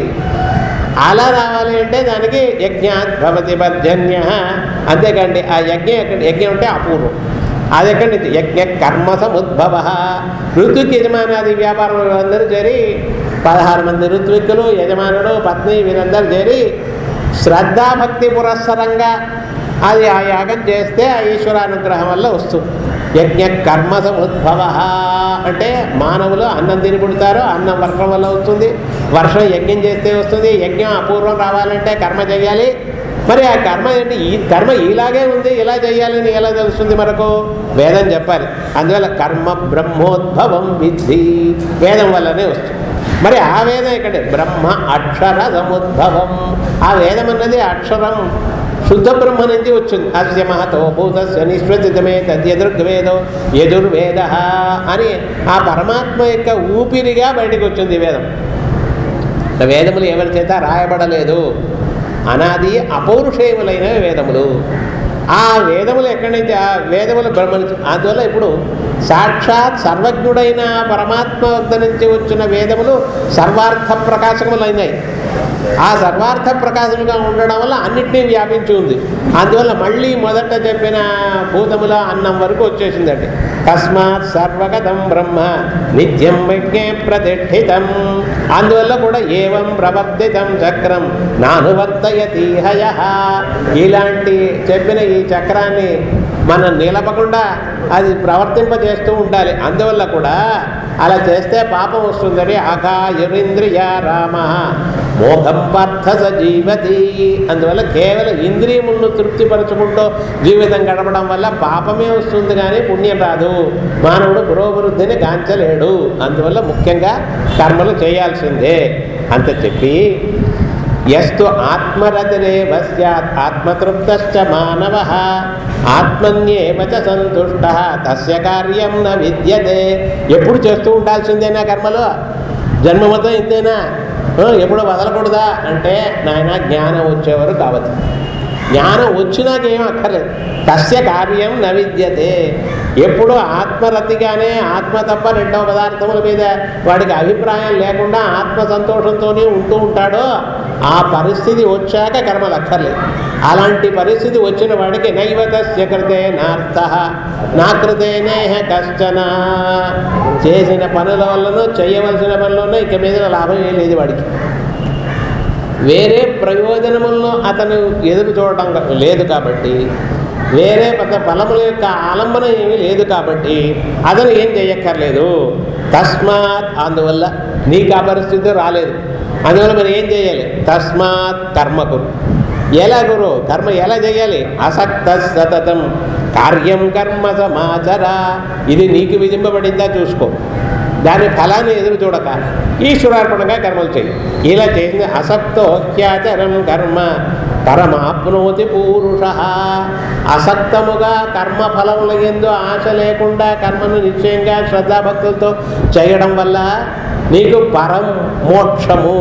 అలా రావాలి అంటే దానికి యజ్ఞాత్ భవతి పర్జన్య అంతేకండి ఆ యజ్ఞం ఎక్కడ యజ్ఞం అంటే అపూర్వం అది ఎక్కడి నుంచి యజ్ఞ కర్మ సముద్భవ ఋతుకి యజమానాది వ్యాపారం అందరూ చేరి పదహారు మంది ఋత్విక్కులు యజమానుడు పత్ని వీరందరూ చేరి శ్రద్ధాభక్తి పురస్సరంగా అది ఆ యాగం చేస్తే ఆ ఈశ్వరానుగ్రహం వల్ల వస్తుంది యజ్ఞ కర్మ సముద్భవ అంటే మానవులు అన్నం తిని పుడతారు అన్నం వర్షం వల్ల వస్తుంది వర్షం యజ్ఞం చేస్తే వస్తుంది యజ్ఞం అపూర్వం రావాలంటే కర్మ చేయాలి మరి ఆ కర్మ ఏంటి ఈ కర్మ ఇలాగే ఉంది ఇలా చేయాలని ఎలా తెలుస్తుంది మనకు వేదం చెప్పాలి అందువల్ల కర్మ బ్రహ్మోద్భవం విద్ధి వేదం వల్లనే వస్తుంది మరి ఆ వేదం ఇక్కడ బ్రహ్మ అక్షర సముద్భవం ఆ వేదం అన్నది అక్షరం శుద్ధ బ్రహ్మ నుంచి వచ్చింది అస్య మహతో భూతస్య నిశ్వసితమే తద్యదుర్వేదో యజుర్వేద అని ఆ పరమాత్మ యొక్క ఊపిరిగా బయటకు వచ్చింది ఈ వేదం వేదములు ఎవరి చేత రాయబడలేదు అనాది అపౌరుషేయములైన వేదములు ఆ వేదములు ఎక్కడి నుంచి ఆ వేదములు బ్రహ్మ నుంచి అందువల్ల ఇప్పుడు సాక్షాత్ సర్వజ్ఞుడైన పరమాత్మ వద్ద నుంచి వచ్చిన వేదములు సర్వార్థ ప్రకాశములైనాయి ఆ సర్వార్థ ప్రకాశముగా ఉండడం వల్ల అన్నిటినీ వ్యాపించి ఉంది అందువల్ల మళ్ళీ మొదట చెప్పిన భూతముల అన్నం వరకు వచ్చేసిందండి తస్మాత్ సర్వగతం బ్రహ్మ నిత్యం యజ్ఞే ప్రతిష్ఠితం అందువల్ల కూడా ఏవం ప్రవర్తితం చక్రం నానువర్తయతి హయ ఇలాంటి చెప్పిన ఈ చక్రాన్ని మనం నిలపకుండా అది ప్రవర్తింపజేస్తూ ఉండాలి అందువల్ల కూడా అలా చేస్తే పాపం వస్తుందని అకాయురింద్రియ రామ మోహం పార్థ సజీవతి అందువల్ల కేవలం ఇంద్రియములను తృప్తిపరచుకుంటూ జీవితం గడపడం వల్ల పాపమే వస్తుంది కానీ పుణ్యం రాదు మానవుడు పురోభివృద్ధిని గాంచలేడు అందువల్ల ముఖ్యంగా కర్మలు చేయాల్సిందే అంత చెప్పి ఎస్తు ఆత్మరతిరేవ స్యాత్ ఆత్మతృప్తశ్చ మానవ ఆత్మన్యేవ చ సంతుష్ట తస్య కార్యం న విద్యతే ఎప్పుడు చేస్తూ ఉండాల్సిందేనా కర్మలు జన్మ మొత్తం ఇంతేనా ఆ, ఎప్పుడు వదలకూడదా అంటే నాయన జ్ఞానం వచ్చేవారు కావచ్చు జ్ఞానం వచ్చినాక ఏం అక్కర్లేదు తస్య కార్యం న విద్యతే ఎప్పుడు ఆత్మరతిగానే ఆత్మ తప్ప రెండవ పదార్థముల మీద వాడికి అభిప్రాయం లేకుండా ఆత్మ సంతోషంతోనే ఉంటూ ఉంటాడో ఆ పరిస్థితి వచ్చాక కర్మలు అక్కర్లేదు అలాంటి పరిస్థితి వచ్చిన వాడికి నైవ తస్య కృతే నార్థ నా కృతేనేహ కష్టన చేసిన పనుల వల్లనో చేయవలసిన పనులను ఇక మీద లాభం ఏం లేదు వాడికి వేరే ప్రయోజనములను అతను ఎదురు చూడటం లేదు కాబట్టి వేరే పెద్ద ఫలముల యొక్క ఆలంబన ఏమీ లేదు కాబట్టి అతను ఏం చేయక్కర్లేదు తస్మాత్ అందువల్ల నీకు ఆ పరిస్థితి రాలేదు అందువల్ల మరి ఏం చేయాలి తస్మాత్ కర్మకు ఎలా గురు కర్మ ఎలా చేయాలి అసక్త సతతం కార్యం కర్మ సమాచర ఇది నీకు విధింపబడిందా చూసుకో దాని ఫలాన్ని ఎదురు చూడక ఈశ్వరార్పణగా కర్మలు చేయి ఇలా చేసింది అసక్తోహ్యాచరం కర్మ పరమాప్నోతి పూరుష అసక్తముగా కర్మ ఫలముల ఎందు ఆశ లేకుండా కర్మను నిశ్చయంగా శ్రద్ధాభక్తులతో చేయడం వల్ల నీకు పరం మోక్షము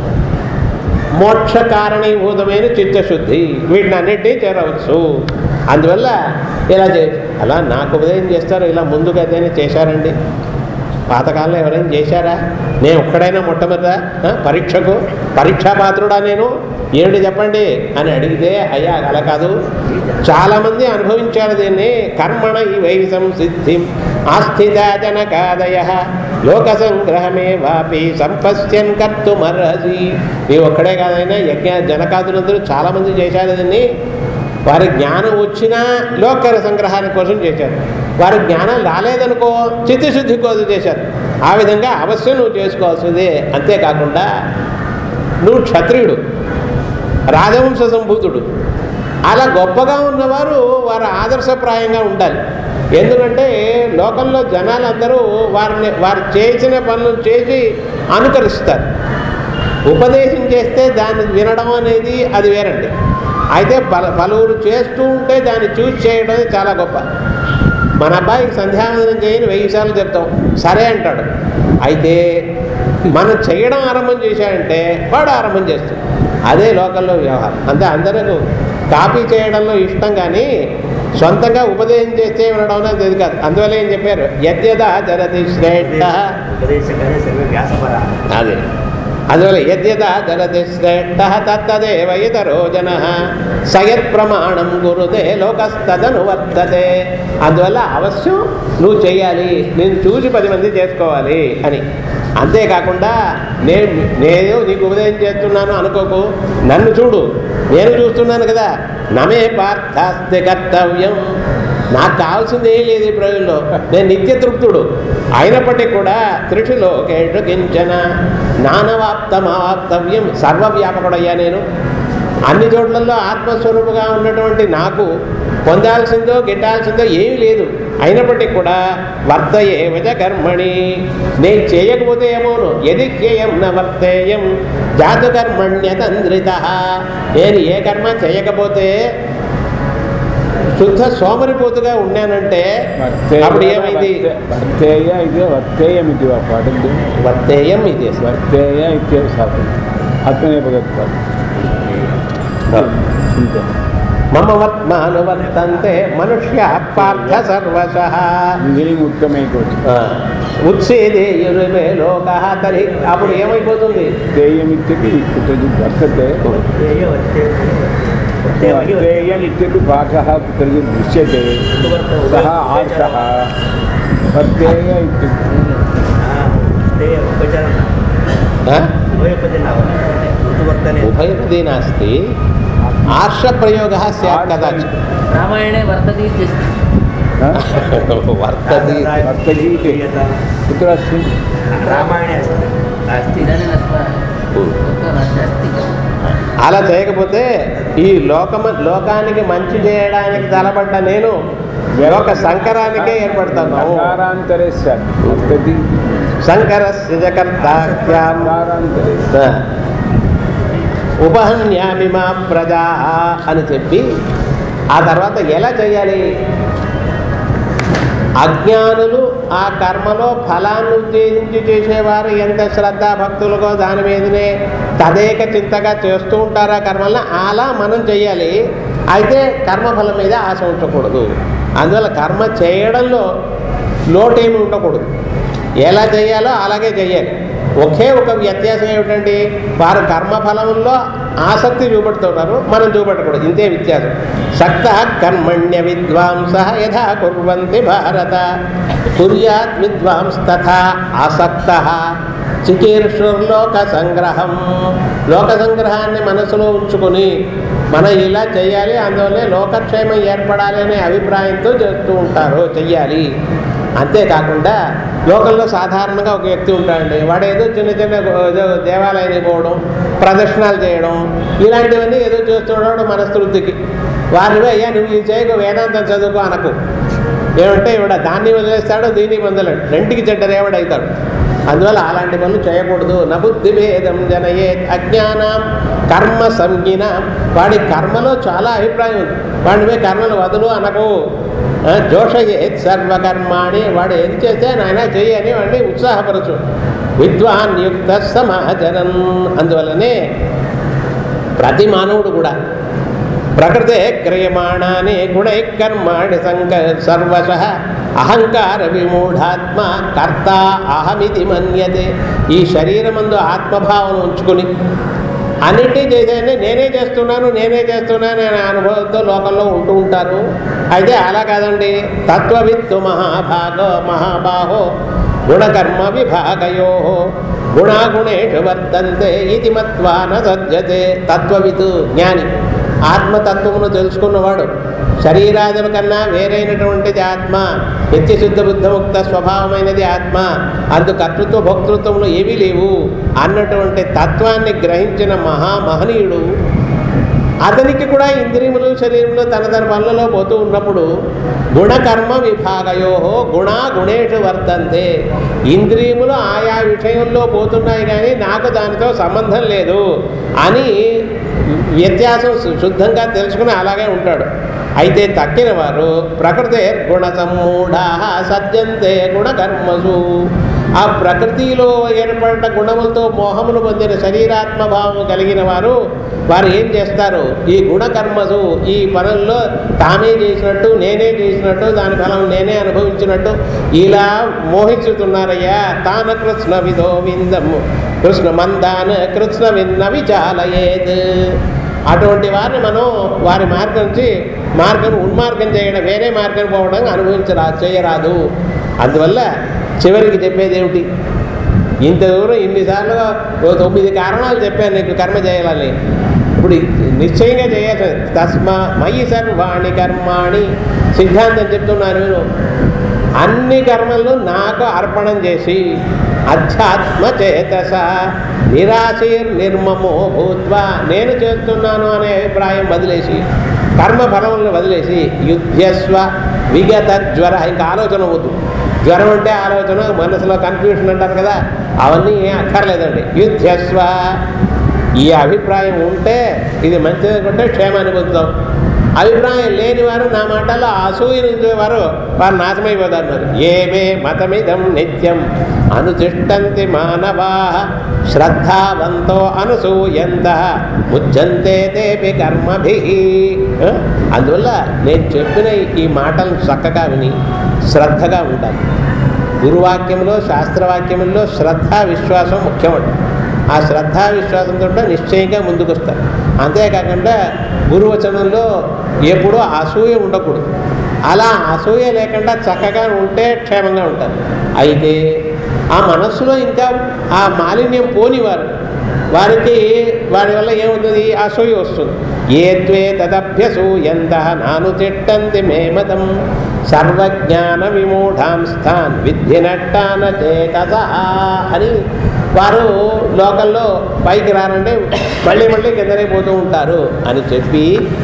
మోక్ష కారణీభూతమైన చిత్తశుద్ధి వీటిని అన్నిటినీ చేరవచ్చు అందువల్ల ఇలా చే అలా నాకు ఉదయం చేస్తారు ఇలా ముందుగా ఏదైనా చేశారండి పాతకాలంలో ఎవరైనా చేశారా నేను ఒక్కడైనా మొట్టమొదట ఆ, పరీక్షకు పరీక్షా పాత్రుడా నేను ఏమిటి చెప్పండి అని అడిగితే అయ్యా అలా కాదు చాలామంది అనుభవించారు దీన్ని కర్మణ ఈ వైసం సిద్ధిం ఆస్థిత జనకాదయ లోక సంగ్రహమే వాపి సంపశ్యన్ కర్తుమర్హసి నీ ఒక్కడే కాదైనా యజ్ఞ జనకాదులందరూ చాలామంది చేశారు దీన్ని వారి జ్ఞానం వచ్చినా లోక సంగ్రహానికి కోసం చేశారు వారి జ్ఞానం రాలేదనుకో చిత్తశుద్ధి కోసం చేశారు ఆ విధంగా అవశ్యం నువ్వు చేసుకోవాల్సిందే అంతేకాకుండా నువ్వు క్షత్రియుడు రాజవంశ సంభూతుడు అలా గొప్పగా ఉన్నవారు వారు ఆదర్శప్రాయంగా ఉండాలి ఎందుకంటే లోకంలో జనాలందరూ వారిని వారు చేసిన పనులు చేసి అనుకరిస్తారు ఉపదేశం చేస్తే దాన్ని వినడం అనేది అది వేరండి అయితే పల పలువురు చేస్తూ ఉంటే దాన్ని చూసి చేయడం అనేది చాలా గొప్ప మన అబ్బాయికి సంధ్యావందనం చేయని వెయ్యి సార్లు చెప్తాం సరే అంటాడు అయితే మనం చేయడం ఆరంభం చేశాడంటే వాడు ఆరంభం చేస్తాడు అదే లోకల్లో వ్యవహారం అంతే అందరూ కాపీ చేయడంలో ఇష్టం కానీ సొంతంగా ఉపదేశం చేస్తే వినడం అనేది ఇది కాదు అందువల్ల ఏం చెప్పారు యద్యద జరతి శ్రేష్ఠ ఉపదేశకాలే సర్వే వ్యాసపర అదే అందువల్ల యద్యత జరతి శ్రేష్ఠ తత్తదేవ ఇతరో జన సయత్ ప్రమాణం గురుదే లోకస్తదను వర్తతే అందువల్ల అవశ్యం నువ్వు చేయాలి నేను చూసి పది మంది చేసుకోవాలి అని అంతేకాకుండా నేను నేను నీకు ఉపదేశం చేస్తున్నాను అనుకోకు నన్ను చూడు నేను చూస్తున్నాను కదా నమే పార్థాస్తి కర్తవ్యం నాకు కావాల్సింది ఏం లేదు ఈ ప్రజల్లో నేను నిత్య తృప్తుడు అయినప్పటికీ కూడా త్రిషులో కేటు కించన నానవాప్తమావాప్తవ్యం సర్వవ్యాపకుడయ్యా నేను అన్ని చోట్లలో ఆత్మస్వరూపుగా ఉన్నటువంటి నాకు పొందాల్సిందో గిట్టాల్సిందో ఏమీ లేదు అయినప్పటికీ కూడా వర్తయే వజ కర్మణి నేను చేయకపోతే ఏమోను ఎది హ్యేయం న వర్తేయం జాతు కర్మణ్యతంద్రిత నేను ఏ కర్మ చేయకపోతే శుద్ధ సోమరిపోతుగా ఉన్నానంటే అప్పుడు ఏమైంది వర్తేయ ఇదే వర్తేయం ఇది పాఠం వర్తేయం ఇది వర్తేయ ఇత్యేవ శాతం ఆత్మనేపగత్వాలు చింత మమ వర్త్మానువర్తంతే మనుష్య పార్థ సర్వశ ఇంజనీరింగ్ ఉత్తమైకోవచ్చు ఉత్సేదేయురుమే లోక తరి అప్పుడు ఏమైపోతుంది వర్తేయమిత్యపి కుత్రచిత్ వర్తతే వర్తేయమిత్యపి పాఠः కుత్రచిత్ దృశ్యతే సः ఆర్షः వర్తేయ ఇత్యుక్ते ఆ? ఉభయపది నాస్తి ఆర్ష ప్రయోగ స్యాత్ కదాచిత్ రామాయణే వర్తతి ఇत्यस्ति వర్తది వర్తగీతే కుత్ర అస్తి రామాయणे अस्ति अस्ति इदानीं नत्वा उक्तवान् अस्ति అలా చేయకపోతే ఈ లోకమ లోకానికి మంచి చేయడానికి తలపడ్డ నేను ఒక సంకరానికే ఏర్పడతాను నకారాంతరే స్యాత్ వర్తతి శంకరస్య జకర్తాఖ్యాం నకారాంతరే ఉపహన్యామి మా ప్రజా అని చెప్పి ఆ తర్వాత ఎలా చేయాలి అజ్ఞానులు ఆ కర్మలో ఫలాన్ని ఉద్దేశించి చేసేవారు ఎంత శ్రద్ధ భక్తులుగో దాని మీదనే తదేక చింతగా చేస్తూ ఉంటారు ఆ కర్మల్ని అలా మనం చెయ్యాలి అయితే కర్మఫలం మీద ఆశ ఉంచకూడదు అందువల్ల కర్మ చేయడంలో లోటేమి ఉండకూడదు ఎలా చేయాలో అలాగే చేయాలి ఒకే ఒక వ్యత్యాసం ఏమిటండి వారు కర్మఫలంలో ఆసక్తి చూపెడుతున్నారు మనం చూపెట్టకూడదు ఇంతే వ్యత్యాసం సక్త కర్మణ్య విద్వాంస యథా కుర్వంతి భారత కుర్యాత్ విద్వాంస్ తథా ఆసక్త చికీర్షుర్లోక సంగ్రహం లోక సంగ్రహాన్ని మనసులో ఉంచుకొని మనం ఇలా చేయాలి అందువల్లే లోకక్షేమం ఏర్పడాలి అనే అభిప్రాయంతో చేస్తూ ఉంటారు చెయ్యాలి అంతేకాకుండా లోకంలో సాధారణంగా ఒక వ్యక్తి ఉంటాడండి వాడు ఏదో చిన్న చిన్న ఏదో దేవాలయానికి పోవడం ప్రదర్శనలు చేయడం ఇలాంటివన్నీ ఏదో చేస్తున్నాడు మనస్తృప్తికి వారిని అయ్యా నువ్వు ఇది చేయకు వేదాంతం చదువుకో అనకు ఏమంటే ఇవిడ దాన్ని వదిలేస్తాడు దీన్ని వదలడు రెండుకి చెడ్డ రేవడవుతాడు అందువల్ల అలాంటి పనులు చేయకూడదు నబుద్ధి భేదం జనయే అజ్ఞానం కర్మ సంజ్ఞన వాడి కర్మలో చాలా అభిప్రాయం ఉంది వాడి మీద కర్మలు వదులు అనకు ఆ, జోషయేత్ సర్వకర్మాణి వాడు ఏది చేస్తే నాయన చెయ్యి అని వాడిని ఉత్సాహపరచు విద్వాన్ యుక్త సమాజనం అందువల్లనే ప్రతి మానవుడు కూడా ప్రకృతే క్రియమాణాని గుణై కర్మాణి సంక సర్వశ అహంకార విమూఢాత్మ కర్త అహమితి మన్యతే ఈ శరీరమందు ఆత్మభావన ఉంచుకుని అన్నింటినీ చేసేయండి నేనే చేస్తున్నాను నేనే చేస్తున్నాను అనే అనుభవంతో లోకంలో ఉంటూ ఉంటారు అయితే అలా కాదండి తత్వవిత్తు మహాభాగో మహాబాహో గుణకర్మ విభాగయో గుణాగుణేషు వర్తంతే ఇది మత్వా న సజ్జతే తత్వవిత్ జ్ఞాని ఆత్మతత్వమును తెలుసుకున్నవాడు శరీరాదుల కన్నా వేరైనటువంటిది ఆత్మ నిత్యశుద్ధ బుద్ధముక్త స్వభావమైనది ఆత్మ అందు కర్తృత్వ భోక్తృత్వములు ఏవీ లేవు అన్నటువంటి తత్వాన్ని గ్రహించిన మహామహనీయుడు అతనికి కూడా ఇంద్రియములు శరీరములు తన తన పనులలో పోతూ ఉన్నప్పుడు గుణకర్మ విభాగయో గుణ గుణేషు వర్తంతే ఇంద్రియములు ఆయా విషయంలో పోతున్నాయి కానీ నాకు దానితో సంబంధం లేదు అని వ్యత్యాసం శు- శుద్ధంగా తెలుసుకుని అలాగే ఉంటాడు అయితే తక్కిన వారు ప్రకృతే గుణ సమ్మూఢా సజ్జంతే గుణకర్మసు ఆ ప్రకృతిలో ఏర్పడిన గుణములతో మోహమును పొందిన శరీరాత్మ భావం కలిగిన వారు వారు ఏం చేస్తారు ఈ గుణకర్మసు ఈ పనుల్లో తామే చేసినట్టు నేనే చేసినట్టు దాని ఫలం నేనే అనుభవించినట్టు ఇలా మోహించుతున్నారయ్యా తాన కృష్ణ విధో విందము కృష్ణ మందాన కృష్ణ విన్న విచాలయేత్ అటువంటి వారిని మనం వారి మార్గం నుంచి మార్గం ఉన్మార్గం చేయడం వేరే మార్గం పోవడం అనుభవించరా చేయరాదు అందువల్ల చివరికి చెప్పేది ఏమిటి ఇంత దూరం ఇన్నిసార్లు ఓ తొమ్మిది కారణాలు చెప్పాను నీకు కర్మ చేయాలని ఇప్పుడు నిశ్చయంగా చేయాలి తస్మా మయి సర్వాణి కర్మాణి సిద్ధాంతం చెప్తున్నాను నేను అన్ని కర్మలను నాకు అర్పణం చేసి అధ్యాత్మ చేతస నిరాశీర్ నిర్మమో భూత్వా నేను చేస్తున్నాను అనే అభిప్రాయం వదిలేసి కర్మ ఫలములను వదిలేసి యుద్ధస్వ విగత జ్వర ఇంకా ఆలోచన వద్దు జ్వరం అంటే ఆలోచన మనసులో కన్ఫ్యూషన్ అంటారు కదా అవన్నీ ఏం అక్కర్లేదండి యుద్ధస్వ ఈ అభిప్రాయం ఉంటే ఇది మంచిది అనుకుంటే క్షేమాన్ని పొందుతాం అభిప్రాయం లేని వారు నా మాటల్లో అసూయ నుంచి వారు వారు నాశమైపోతారు ఏమే మతమిదం నిత్యం అనుతిష్టంతి మానవా శ్రద్ధావంతో అనసూయంత ముజ్జంతే తేపి కర్మభి ఆ? అందువల్ల నేను చెప్పిన ఈ మాటలను చక్కగా విని శ్రద్ధగా ఉండాలి గురువాక్యంలో శాస్త్రవాక్యముల్లో శ్రద్ధ విశ్వాసం ముఖ్యమంట ఆ శ్రద్ధ విశ్వాసంతో నిశ్చయంగా ముందుకు వస్తారు అంతేకాకుండా గురువచనంలో ఎప్పుడూ అసూయ ఉండకూడదు అలా అసూయ లేకుండా చక్కగా ఉంటే క్షేమంగా ఉంటారు అయితే ఆ మనస్సులో ఇంకా ఆ మాలిన్యం పోనివారు వారికి వారి వల్ల ఏమవుతుంది అసూయ వస్తుంది ఏ త్వే తదభ్యసూయంత నాను తిట్టంతి మే మతం సర్వజ్ఞాన విమూఢాంస్థాన్ విద్ధి నట్టాన చేతస అని వారు లోకంలో పైకి రారంటే మళ్ళీ మళ్ళీ కిందనే పోతూ ఉంటారు అని చెప్పి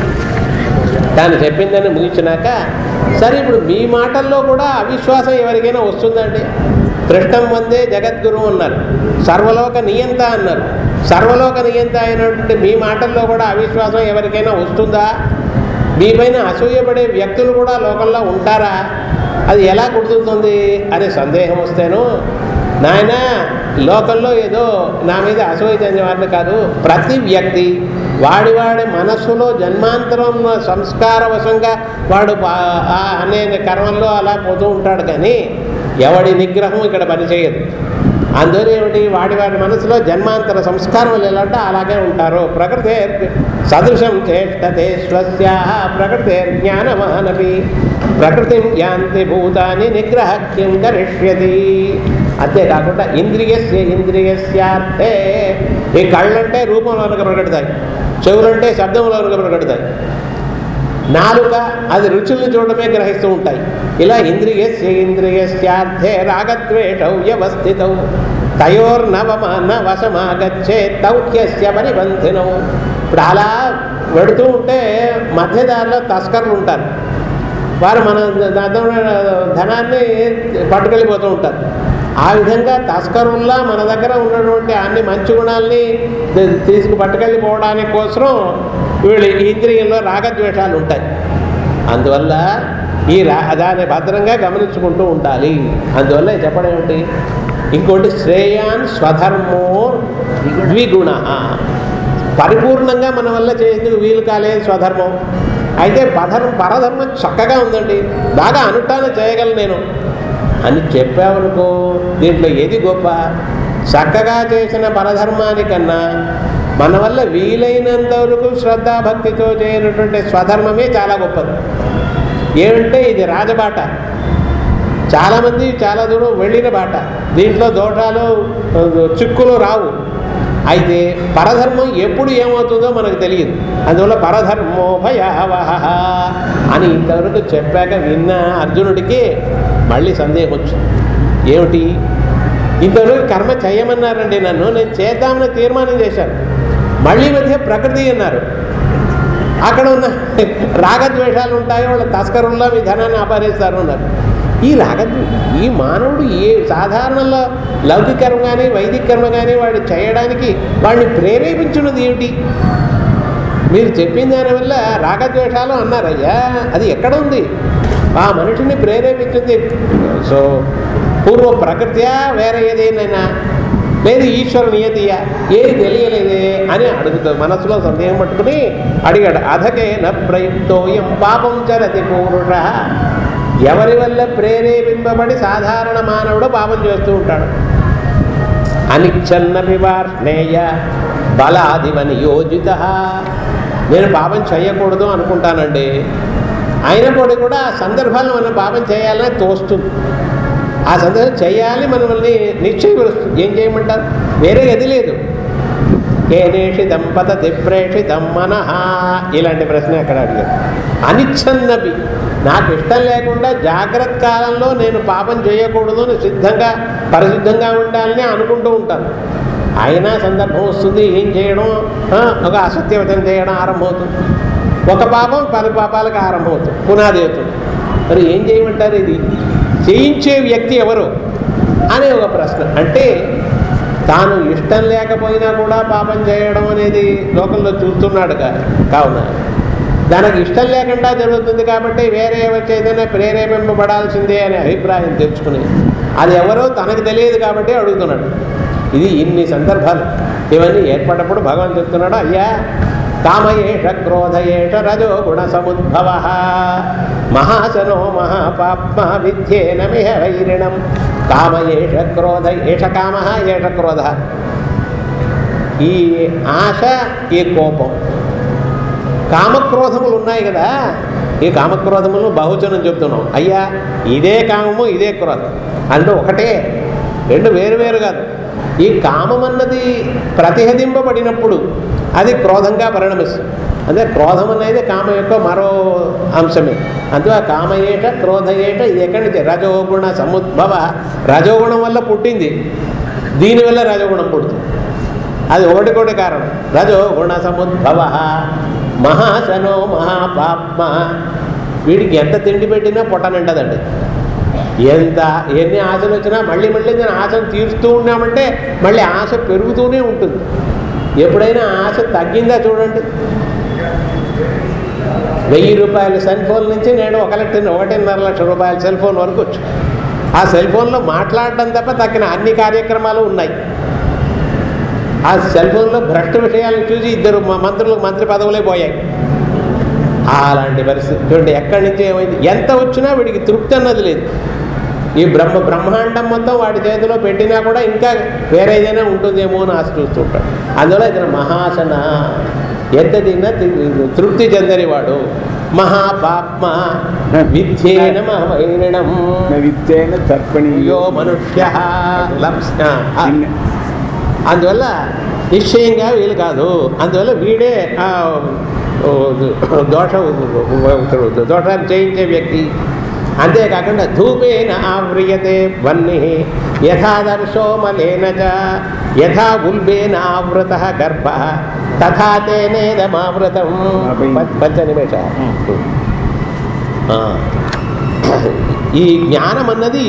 తాను చెప్పిందని ముగించినాక సరే ఇప్పుడు మీ మాటల్లో కూడా అవిశ్వాసం ఎవరికైనా వస్తుందండి కృష్ణం వందే జగద్గురు అన్నారు సర్వలోక నియంత అన్నారు సర్వలోక నియంత అయినటువంటి మీ మాటల్లో కూడా అవిశ్వాసం ఎవరికైనా వస్తుందా మీ పైన అసూయపడే వ్యక్తులు కూడా లోకంలో ఉంటారా అది ఎలా కుదురుతుంది అనే సందేహం వస్తేను నాయన లోకంలో ఏదో నా మీద అసూయ చెందిన వారిని కాదు ప్రతి వ్యక్తి వాడి వాడి మనస్సులో జన్మాంతరం సంస్కారవశంగా వాడు బా- ఆ అనే కర్మల్లో అలా పోతూ ఉంటాడు కానీ ఎవడి నిగ్రహం ఇక్కడ పనిచేయదు అందువల్ల ఏమిటి వాడి వాడి మనసులో జన్మాంతర సంస్కారం ఎలాంటే అలాగే ఉంటారు ప్రకృతే సదృశం చేష్టతే స్వస్యా ప్రకృతే జ్ఞానమానపి ప్రకృతిం యాంతి భూతాన్ని నిగ్రహ కిం కరిష్యతి అంతేకాకుండా ఇంద్రియస్య ఇంద్రియస్యార్థే ఈ కళ్ళంటే రూపంలో కనుక ప్రకటితాయి చెవులంటే శబ్దంలో కనుక ప్రకటితాయి నాలుక అది రుచుల్ని చూడడమే గ్రహిస్తూ ఉంటాయి ఇలా ఇంద్రియస్య ఇంద్రియస్యార్థే రాగద్వేషౌ వ్యవస్థితౌ తయోర్నవమ వశమాగచ్చే తౌఖ్యస్య పరిబంధినౌ ఇప్పుడు అలా వెడుతూ ఉంటే మధ్యదారిలో తస్కర్లు ఉంటారు వారు మన ద- ధనాన్ని పట్టుకెళ్ళిపోతూ ఉంటారు ఆ విధంగా తస్కరుల్లా మన దగ్గర ఉన్నటువంటి అన్ని మంచి గుణాలని తి- తీసుకు పట్టుకెళ్ళిపోవడానికి కోసం వీళ్ళు ఈ ఇంద్రియంలో రాగద్వేషాలు ఉంటాయి అందువల్ల ఈ రా దాన్ని భద్రంగా గమనించుకుంటూ ఉండాలి అందువల్ల ఇది చెప్పడం ఏమిటి ఇంకోటి శ్రేయాన్ స్వధర్మో ద్విగుణ పరిపూర్ణంగా మన వల్ల చేసేందుకు వీలు కాలేదు స్వధర్మం అయితే పధర్మం పరధర్మం చక్కగా ఉందండి బాగా అనుష్ఠానం చేయగలను నేను అని చెప్పావనుకో దీంట్లో ఏది గొప్ప చక్కగా చేసిన పరధర్మానికన్నా మన వల్ల వీలైనంత వరకు శ్రద్ధాభక్తితో చేయనటువంటి స్వధర్మమే చాలా గొప్పది ఏమంటే ఇది రాజబాట చాలామంది చాలా దూరం వెళ్ళిన బాట దీంట్లో దోషాలు ఆ, చిక్కులు రావు అయితే పరధర్మం ఎప్పుడు ఏమవుతుందో మనకు తెలియదు అందువల్ల పరధర్మో భయావహ అని ఇంతవరకు చెప్పాక విన్న అర్జునుడికి మళ్ళీ సందేహం వచ్చింది ఏమిటి ఇంతవరకు కర్మ చేయమన్నారండి నన్ను నేను చేద్దామని తీర్మానం చేశాను మళ్ళీ మధ్య ప్రకృతి అన్నారు అక్కడ ఉన్న రాగద్వేషాలు ఉంటాయి వాళ్ళ తస్కరుల్లో మీ ధనాన్ని అపహరిస్తారు అన్నారు ఈ రాగద్వే ఈ మానవుడు ఏ సాధారణంలో లౌకిక కర్మ కానీ వైదిక కర్మ కానీ వాడు చేయడానికి వాడిని ప్రేరేపించున్నది ఏమిటి మీరు చెప్పిన దానివల్ల రాగద్వేషాలు అన్నారయ్యా అది ఎక్కడ ఉంది ఆ మనిషిని ప్రేరేపించింది సో పూర్వ ప్రకృతియా వేరే ఏదేనైనా లేదు ఈశ్వర నియతియా ఏది తెలియలేదే అని అడుగుతాడు మనసులో సందేహం పట్టుకుని అడిగాడు అధకే న ప్రయుక్తోయం పాపం చరతి పూరుష ఎవరి వల్ల ప్రేరేపింపబడి సాధారణ మానవుడు పాపం చేస్తూ ఉంటాడు అనిచ్చన్నపి వార్ష్ణేయ బలాదివని యోజిత నేను పాపం చేయకూడదు అనుకుంటానండి అయినప్పటికీ కూడా ఆ సందర్భాల్లో మనం పాపం చేయాలని తోస్తుంది ఆ సందర్భం చేయాలి మనల్ని నిశ్చయపరుస్తుంది ఏం చేయమంటారు వేరే గది లేదు కేనేషితం పతతి ప్రేషితం మనః ఇలాంటి ప్రశ్న అక్కడ అడిగారు అనిచ్ఛన్నపి నాకు ఇష్టం లేకుండా జాగ్రత్త కాలంలో నేను పాపం చేయకూడదు అని సిద్ధంగా పరిశుద్ధంగా ఉండాలని అనుకుంటూ ఉంటాను అయినా సందర్భం వస్తుంది ఏం చేయడం ఆ, ఒక అసత్యవచనం చేయడం ఆరంభమవుతుంది ఒక పాపం పది పాపాలకు ఆరంభమవుతుంది పునాది అవుతుంది మరి ఏం చేయమంటారు ఇది చేయించే వ్యక్తి ఎవరు అనే ఒక ప్రశ్న అంటే తాను ఇష్టం లేకపోయినా కూడా పాపం చేయడం అనేది లోకంలో చూస్తున్నాడు కా- కావున దానికి ఇష్టం లేకుండా జరుగుతుంది కాబట్టి వేరే ఎవరి చేతనే ప్రేరేపింపబడాల్సిందే అనే అభిప్రాయం తెచ్చుకుని అది ఎవరో తనకు తెలియదు కాబట్టి అడుగుతున్నాడు ఇది ఇన్ని సందర్భాలు ఇవన్నీ ఏర్పడినప్పుడు భగవాన్ చెప్తున్నాడు అయ్యా కామయేష క్రోధయేష రజో గుణ సముద్భవ మహాశనో మహాపాప్మ విద్యేన మిహ వైరిణం కామయేష క్రోధ ఏష కామ ఏష క్రోధ ఈ ఆశ ఈ కోపం కామక్రోధములు ఉన్నాయి కదా ఈ కామక్రోధములు బహుజనం చెప్తున్నాం అయ్యా ఇదే కామము ఇదే క్రోధం అంటే ఒకటే రెండు వేరు వేరు కాదు ఈ కామం అన్నది ప్రతిహదింపబడినప్పుడు అది క్రోధంగా పరిణమిస్తుంది అంటే క్రోధం అనేది కామ యొక్క మరో అంశమే అందుకే కామయేట క్రోధయేట ఇది ఎక్కడి నుంచి రజోగుణ సముద్భవ రజోగుణం వల్ల పుట్టింది దీనివల్ల రజోగుణం పుడుతుంది అది ఒకటి ఒకటి కారణం రజో గుణ సముద్భవ మహాశనో మహాపాప్మ వీడికి ఎంత తిండి పెట్టినా పొట్ట నిండదండి ఎంత ఎన్ని ఆశలు వచ్చినా మళ్ళీ మళ్ళీ నేను ఆశను తీరుస్తూ ఉన్నామంటే మళ్ళీ ఆశ పెరుగుతూనే ఉంటుంది ఎప్పుడైనా ఆశ తగ్గిందా చూడండి వెయ్యి రూపాయల సెల్ ఫోన్ నుంచి నేను ఒక లక్ష ఒకటిన్నర లక్ష రూపాయల సెల్ ఫోన్ వరకు వచ్చు ఆ సెల్ ఫోన్లో మాట్లాడడం తప్ప తగ్గిన అన్ని కార్యక్రమాలు ఉన్నాయి ఆ సెల్ ఫోన్లో భ్రష్ట విషయాలను చూసి ఇద్దరు మ- మంత్రులకు మంత్రి పదవులే పోయాయి అలాంటి పరిస్థితి చూడండి ఎక్కడి నుంచి ఏమైంది ఎంత వచ్చినా వీడికి తృప్తి అన్నది లేదు ఈ బ్రహ్మ బ్రహ్మాండం మొత్తం వాడి చేతిలో పెట్టినా కూడా ఇంకా వేరే ఏదైనా ఉంటుందేమో అని ఆశ చూస్తుంటాడు అందువల్ల ఇతను మహాసన ఎంత తిన్నా తి- తృప్తి చెందనివాడు మహాపాప్మ విద్యేన మహైరణం న విత్తేన తర్పణీయో యో మనుష్య లప్స్న చిన్న- అందువల్ల నిశ్చయంగా వీలు కాదు అందువల్ల వీడే ఆ, ఓ, దోషం దోషాన్ని చేయించే వ్యక్తి అంతేకాకుండా ధూపేన ఆవ్రియతే వన్ని యథాదర్శో మలేన చ యథా గుల్బేన ఆవృత గర్భ తథా తేనేదమావృతం పంచ నిమిష ఈ జ్ఞానం అన్నది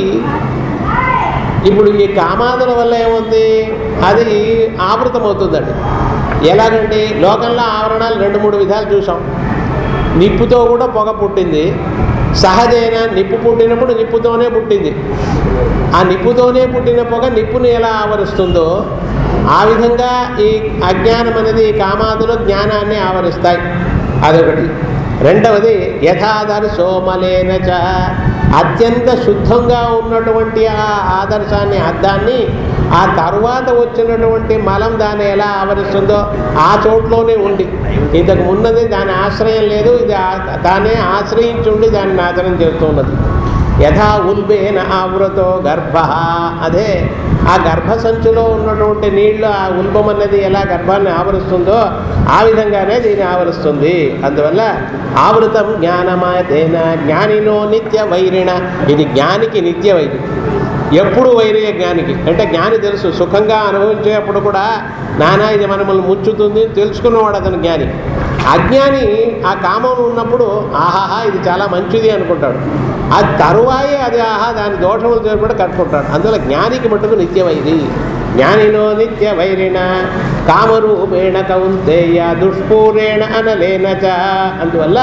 ఇప్పుడు ఈ కామాదుల వల్ల ఏముంది అది ఆవృతమవుతుందండి ఎలాగంటే లోకంలో ఆవరణాలు రెండు మూడు విధాలు చూసాం నిప్పుతో కూడా పొగ పుట్టింది సహజైన నిప్పు పుట్టినప్పుడు నిప్పుతోనే పుట్టింది ఆ నిప్పుతోనే పుట్టిన పొగ నిప్పుని ఎలా ఆవరిస్తుందో ఆ విధంగా ఈ అజ్ఞానం అనేది ఈ కామాదులు జ్ఞానాన్ని ఆవరిస్తాయి అదొకటి రెండవది యథాదర్శో మలేన చ అత్యంత శుద్ధంగా ఉన్నటువంటి ఆ ఆదర్శాన్ని అద్దాన్ని ఆ తర్వాత వచ్చినటువంటి మలం దాన్ని ఎలా ఆవరిస్తుందో ఆ చోట్లోనే ఉండి ఇంతకు మున్నది దాని ఆశ్రయం లేదు ఇది ఆ- తానే ఆశ్రయించుండి దాన్ని నాశనం చేస్తున్నది యథా ఉల్బేన ఆవృతో గర్భ అదే ఆ గర్భ సంచిలో ఉన్నటువంటి నీళ్లు ఆ ఉల్బం అన్నది ఎలా గర్భాన్ని ఆవరిస్తుందో ఆ విధంగానే దీన్ని ఆవరిస్తుంది అందువల్ల ఆవృతం జ్ఞానమాతేన జ్ఞానినో నిత్య వైరిణ ఇది జ్ఞానికి నిత్య వైరి ఎప్పుడు వైరయ్య జ్ఞానికి అంటే జ్ఞాని తెలుసు సుఖంగా అనుభవించేటప్పుడు కూడా నానా ఇది మనల్ని ముచ్చుతుంది తెలుసుకున్నవాడు అతను జ్ఞాని అజ్ఞాని ఆ కామం ఉన్నప్పుడు ఆహాహా ఇది చాలా మంచిది అనుకుంటాడు ఆ తరువాయే అది ఆహా దాని దోషములు చేపడి కట్టుకుంటాడు అందువల్ల జ్ఞానికి మటుకు నిత్య వైరి జ్ఞానినో నిత్య వైరిణ కామరూపేణ కౌంతేయ దుష్పూరేణ అనలేన చ అందువల్ల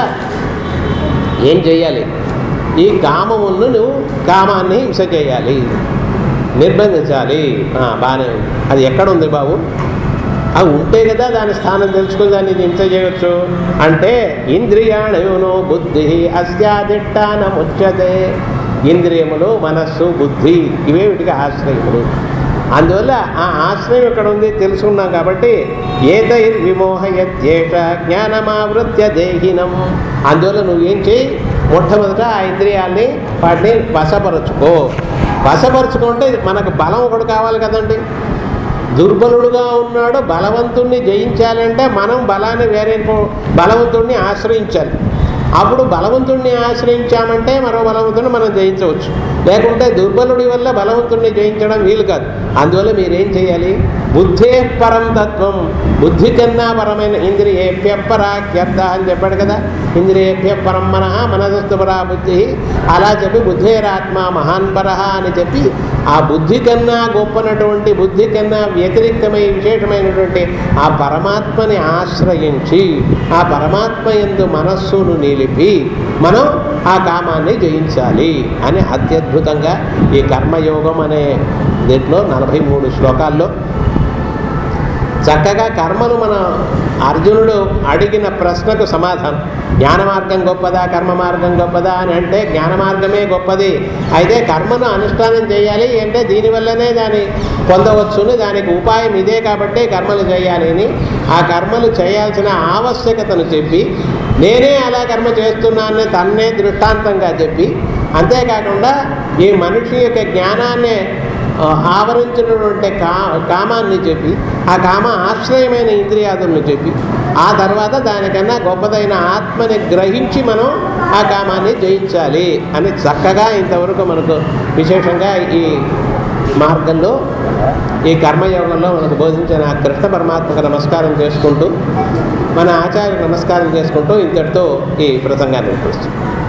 ఏం చేయాలి ఈ కామమును నువ్వు కామాన్ని హింస చేయాలి నిర్బంధించాలి ఆ, బాగానే ఉంది అది ఎక్కడ ఉంది బాబు అవి ఉంటే కదా దాని స్థానం తెలుసుకుని దాన్ని హింస చేయొచ్చు అంటే ఇంద్రియాణయును బుద్ధి అస్యాధిష్టాన ముచ్చతే ఇంద్రియములు మనస్సు బుద్ధి ఇవే వీటికి ఆశ్రయములు అందువల్ల ఆ ఆశ్రయం ఎక్కడ ఉంది తెలుసుకున్నాం కాబట్టి ఏతైర్ విమోహయత్యేష జ్ఞానమావృత్య దేహినం అందువల్ల నువ్వేం చేయి మొట్టమొదట ఆ ఇంద్రియాల్ని వాటిని వశపరచుకో వశపరచుకుంటే మనకు బలం ఒకటి కావాలి కదండి దుర్బలుడుగా ఉన్నాడు బలవంతుణ్ణి జయించాలంటే మనం బలాన్ని వేరే ఇంకో- బలవంతుణ్ణి ఆశ్రయించాలి అప్పుడు బలవంతుణ్ణి ఆశ్రయించామంటే మరో బలవంతుని మనం జయించవచ్చు లేకుంటే దుర్బలుడి వల్ల బలవంతుణ్ణి జయించడం వీలు కాదు అందువల్ల మీరేం చేయాలి బుద్ధే పరం తత్వం బుద్ధి కన్నా పరమైన ఇంద్రియేభ్య పరాఖ్యర్థ అని చెప్పాడు కదా ఇంద్రియేభ్య పరం మనః మనసస్తు పరా బుద్ధి అలా చెప్పి బుద్ధేరాత్మ మహాన్ పరహ అని చెప్పి ఆ బుద్ధి కన్నా గొప్పనటువంటి బుద్ధి కన్నా వ్యతిరిక్తమై విశేషమైనటువంటి ఆ పరమాత్మని ఆశ్రయించి ఆ పరమాత్మ ఎందు మనస్సును నిలిపి మనం ఆ కామాన్ని జయించాలి అని అత్యద్భుతంగా ఈ కర్మయోగం అనే దీంట్లో నలభై మూడు శ్లోకాల్లో చక్కగా కర్మను మన అర్జునుడు అడిగిన ప్రశ్నకు సమాధానం జ్ఞాన మార్గం గొప్పదా కర్మ మార్గం గొప్పదా అని అంటే జ్ఞాన మార్గమే గొప్పది అయితే కర్మను అనుష్ఠానం చేయాలి అంటే దీనివల్లనే దాన్ని పొందవచ్చుని దానికి ఉపాయం ఇదే కాబట్టి కర్మలు చేయాలి అని ఆ కర్మలు చేయాల్సిన ఆవశ్యకతను చెప్పి నేనే అలా కర్మ చేస్తున్నానని తన్నే దృష్టాంతంగా చెప్పి అంతేకాకుండా ఈ మనిషి యొక్క జ్ఞానాన్ని ఆ, ఆవరించినటువంటి కా కామాన్ని చెప్పి ఆ కామ ఆశ్రయమైన ఇంద్రియాదులను చెప్పి ఆ తర్వాత దానికన్నా గొప్పదైన ఆత్మని గ్రహించి మనం ఆ కామాన్ని జయించాలి అని చక్కగా ఇంతవరకు మనకు విశేషంగా ఈ మార్గంలో ఈ కర్మయోగంలో మనకు బోధించిన ఆ కృష్ణ పరమాత్మకు నమస్కారం చేసుకుంటూ మన ఆచార్య నమస్కారం చేసుకుంటూ ఇంతటితో ఈ ప్రసంగాన్ని ముగిస్తున్నాం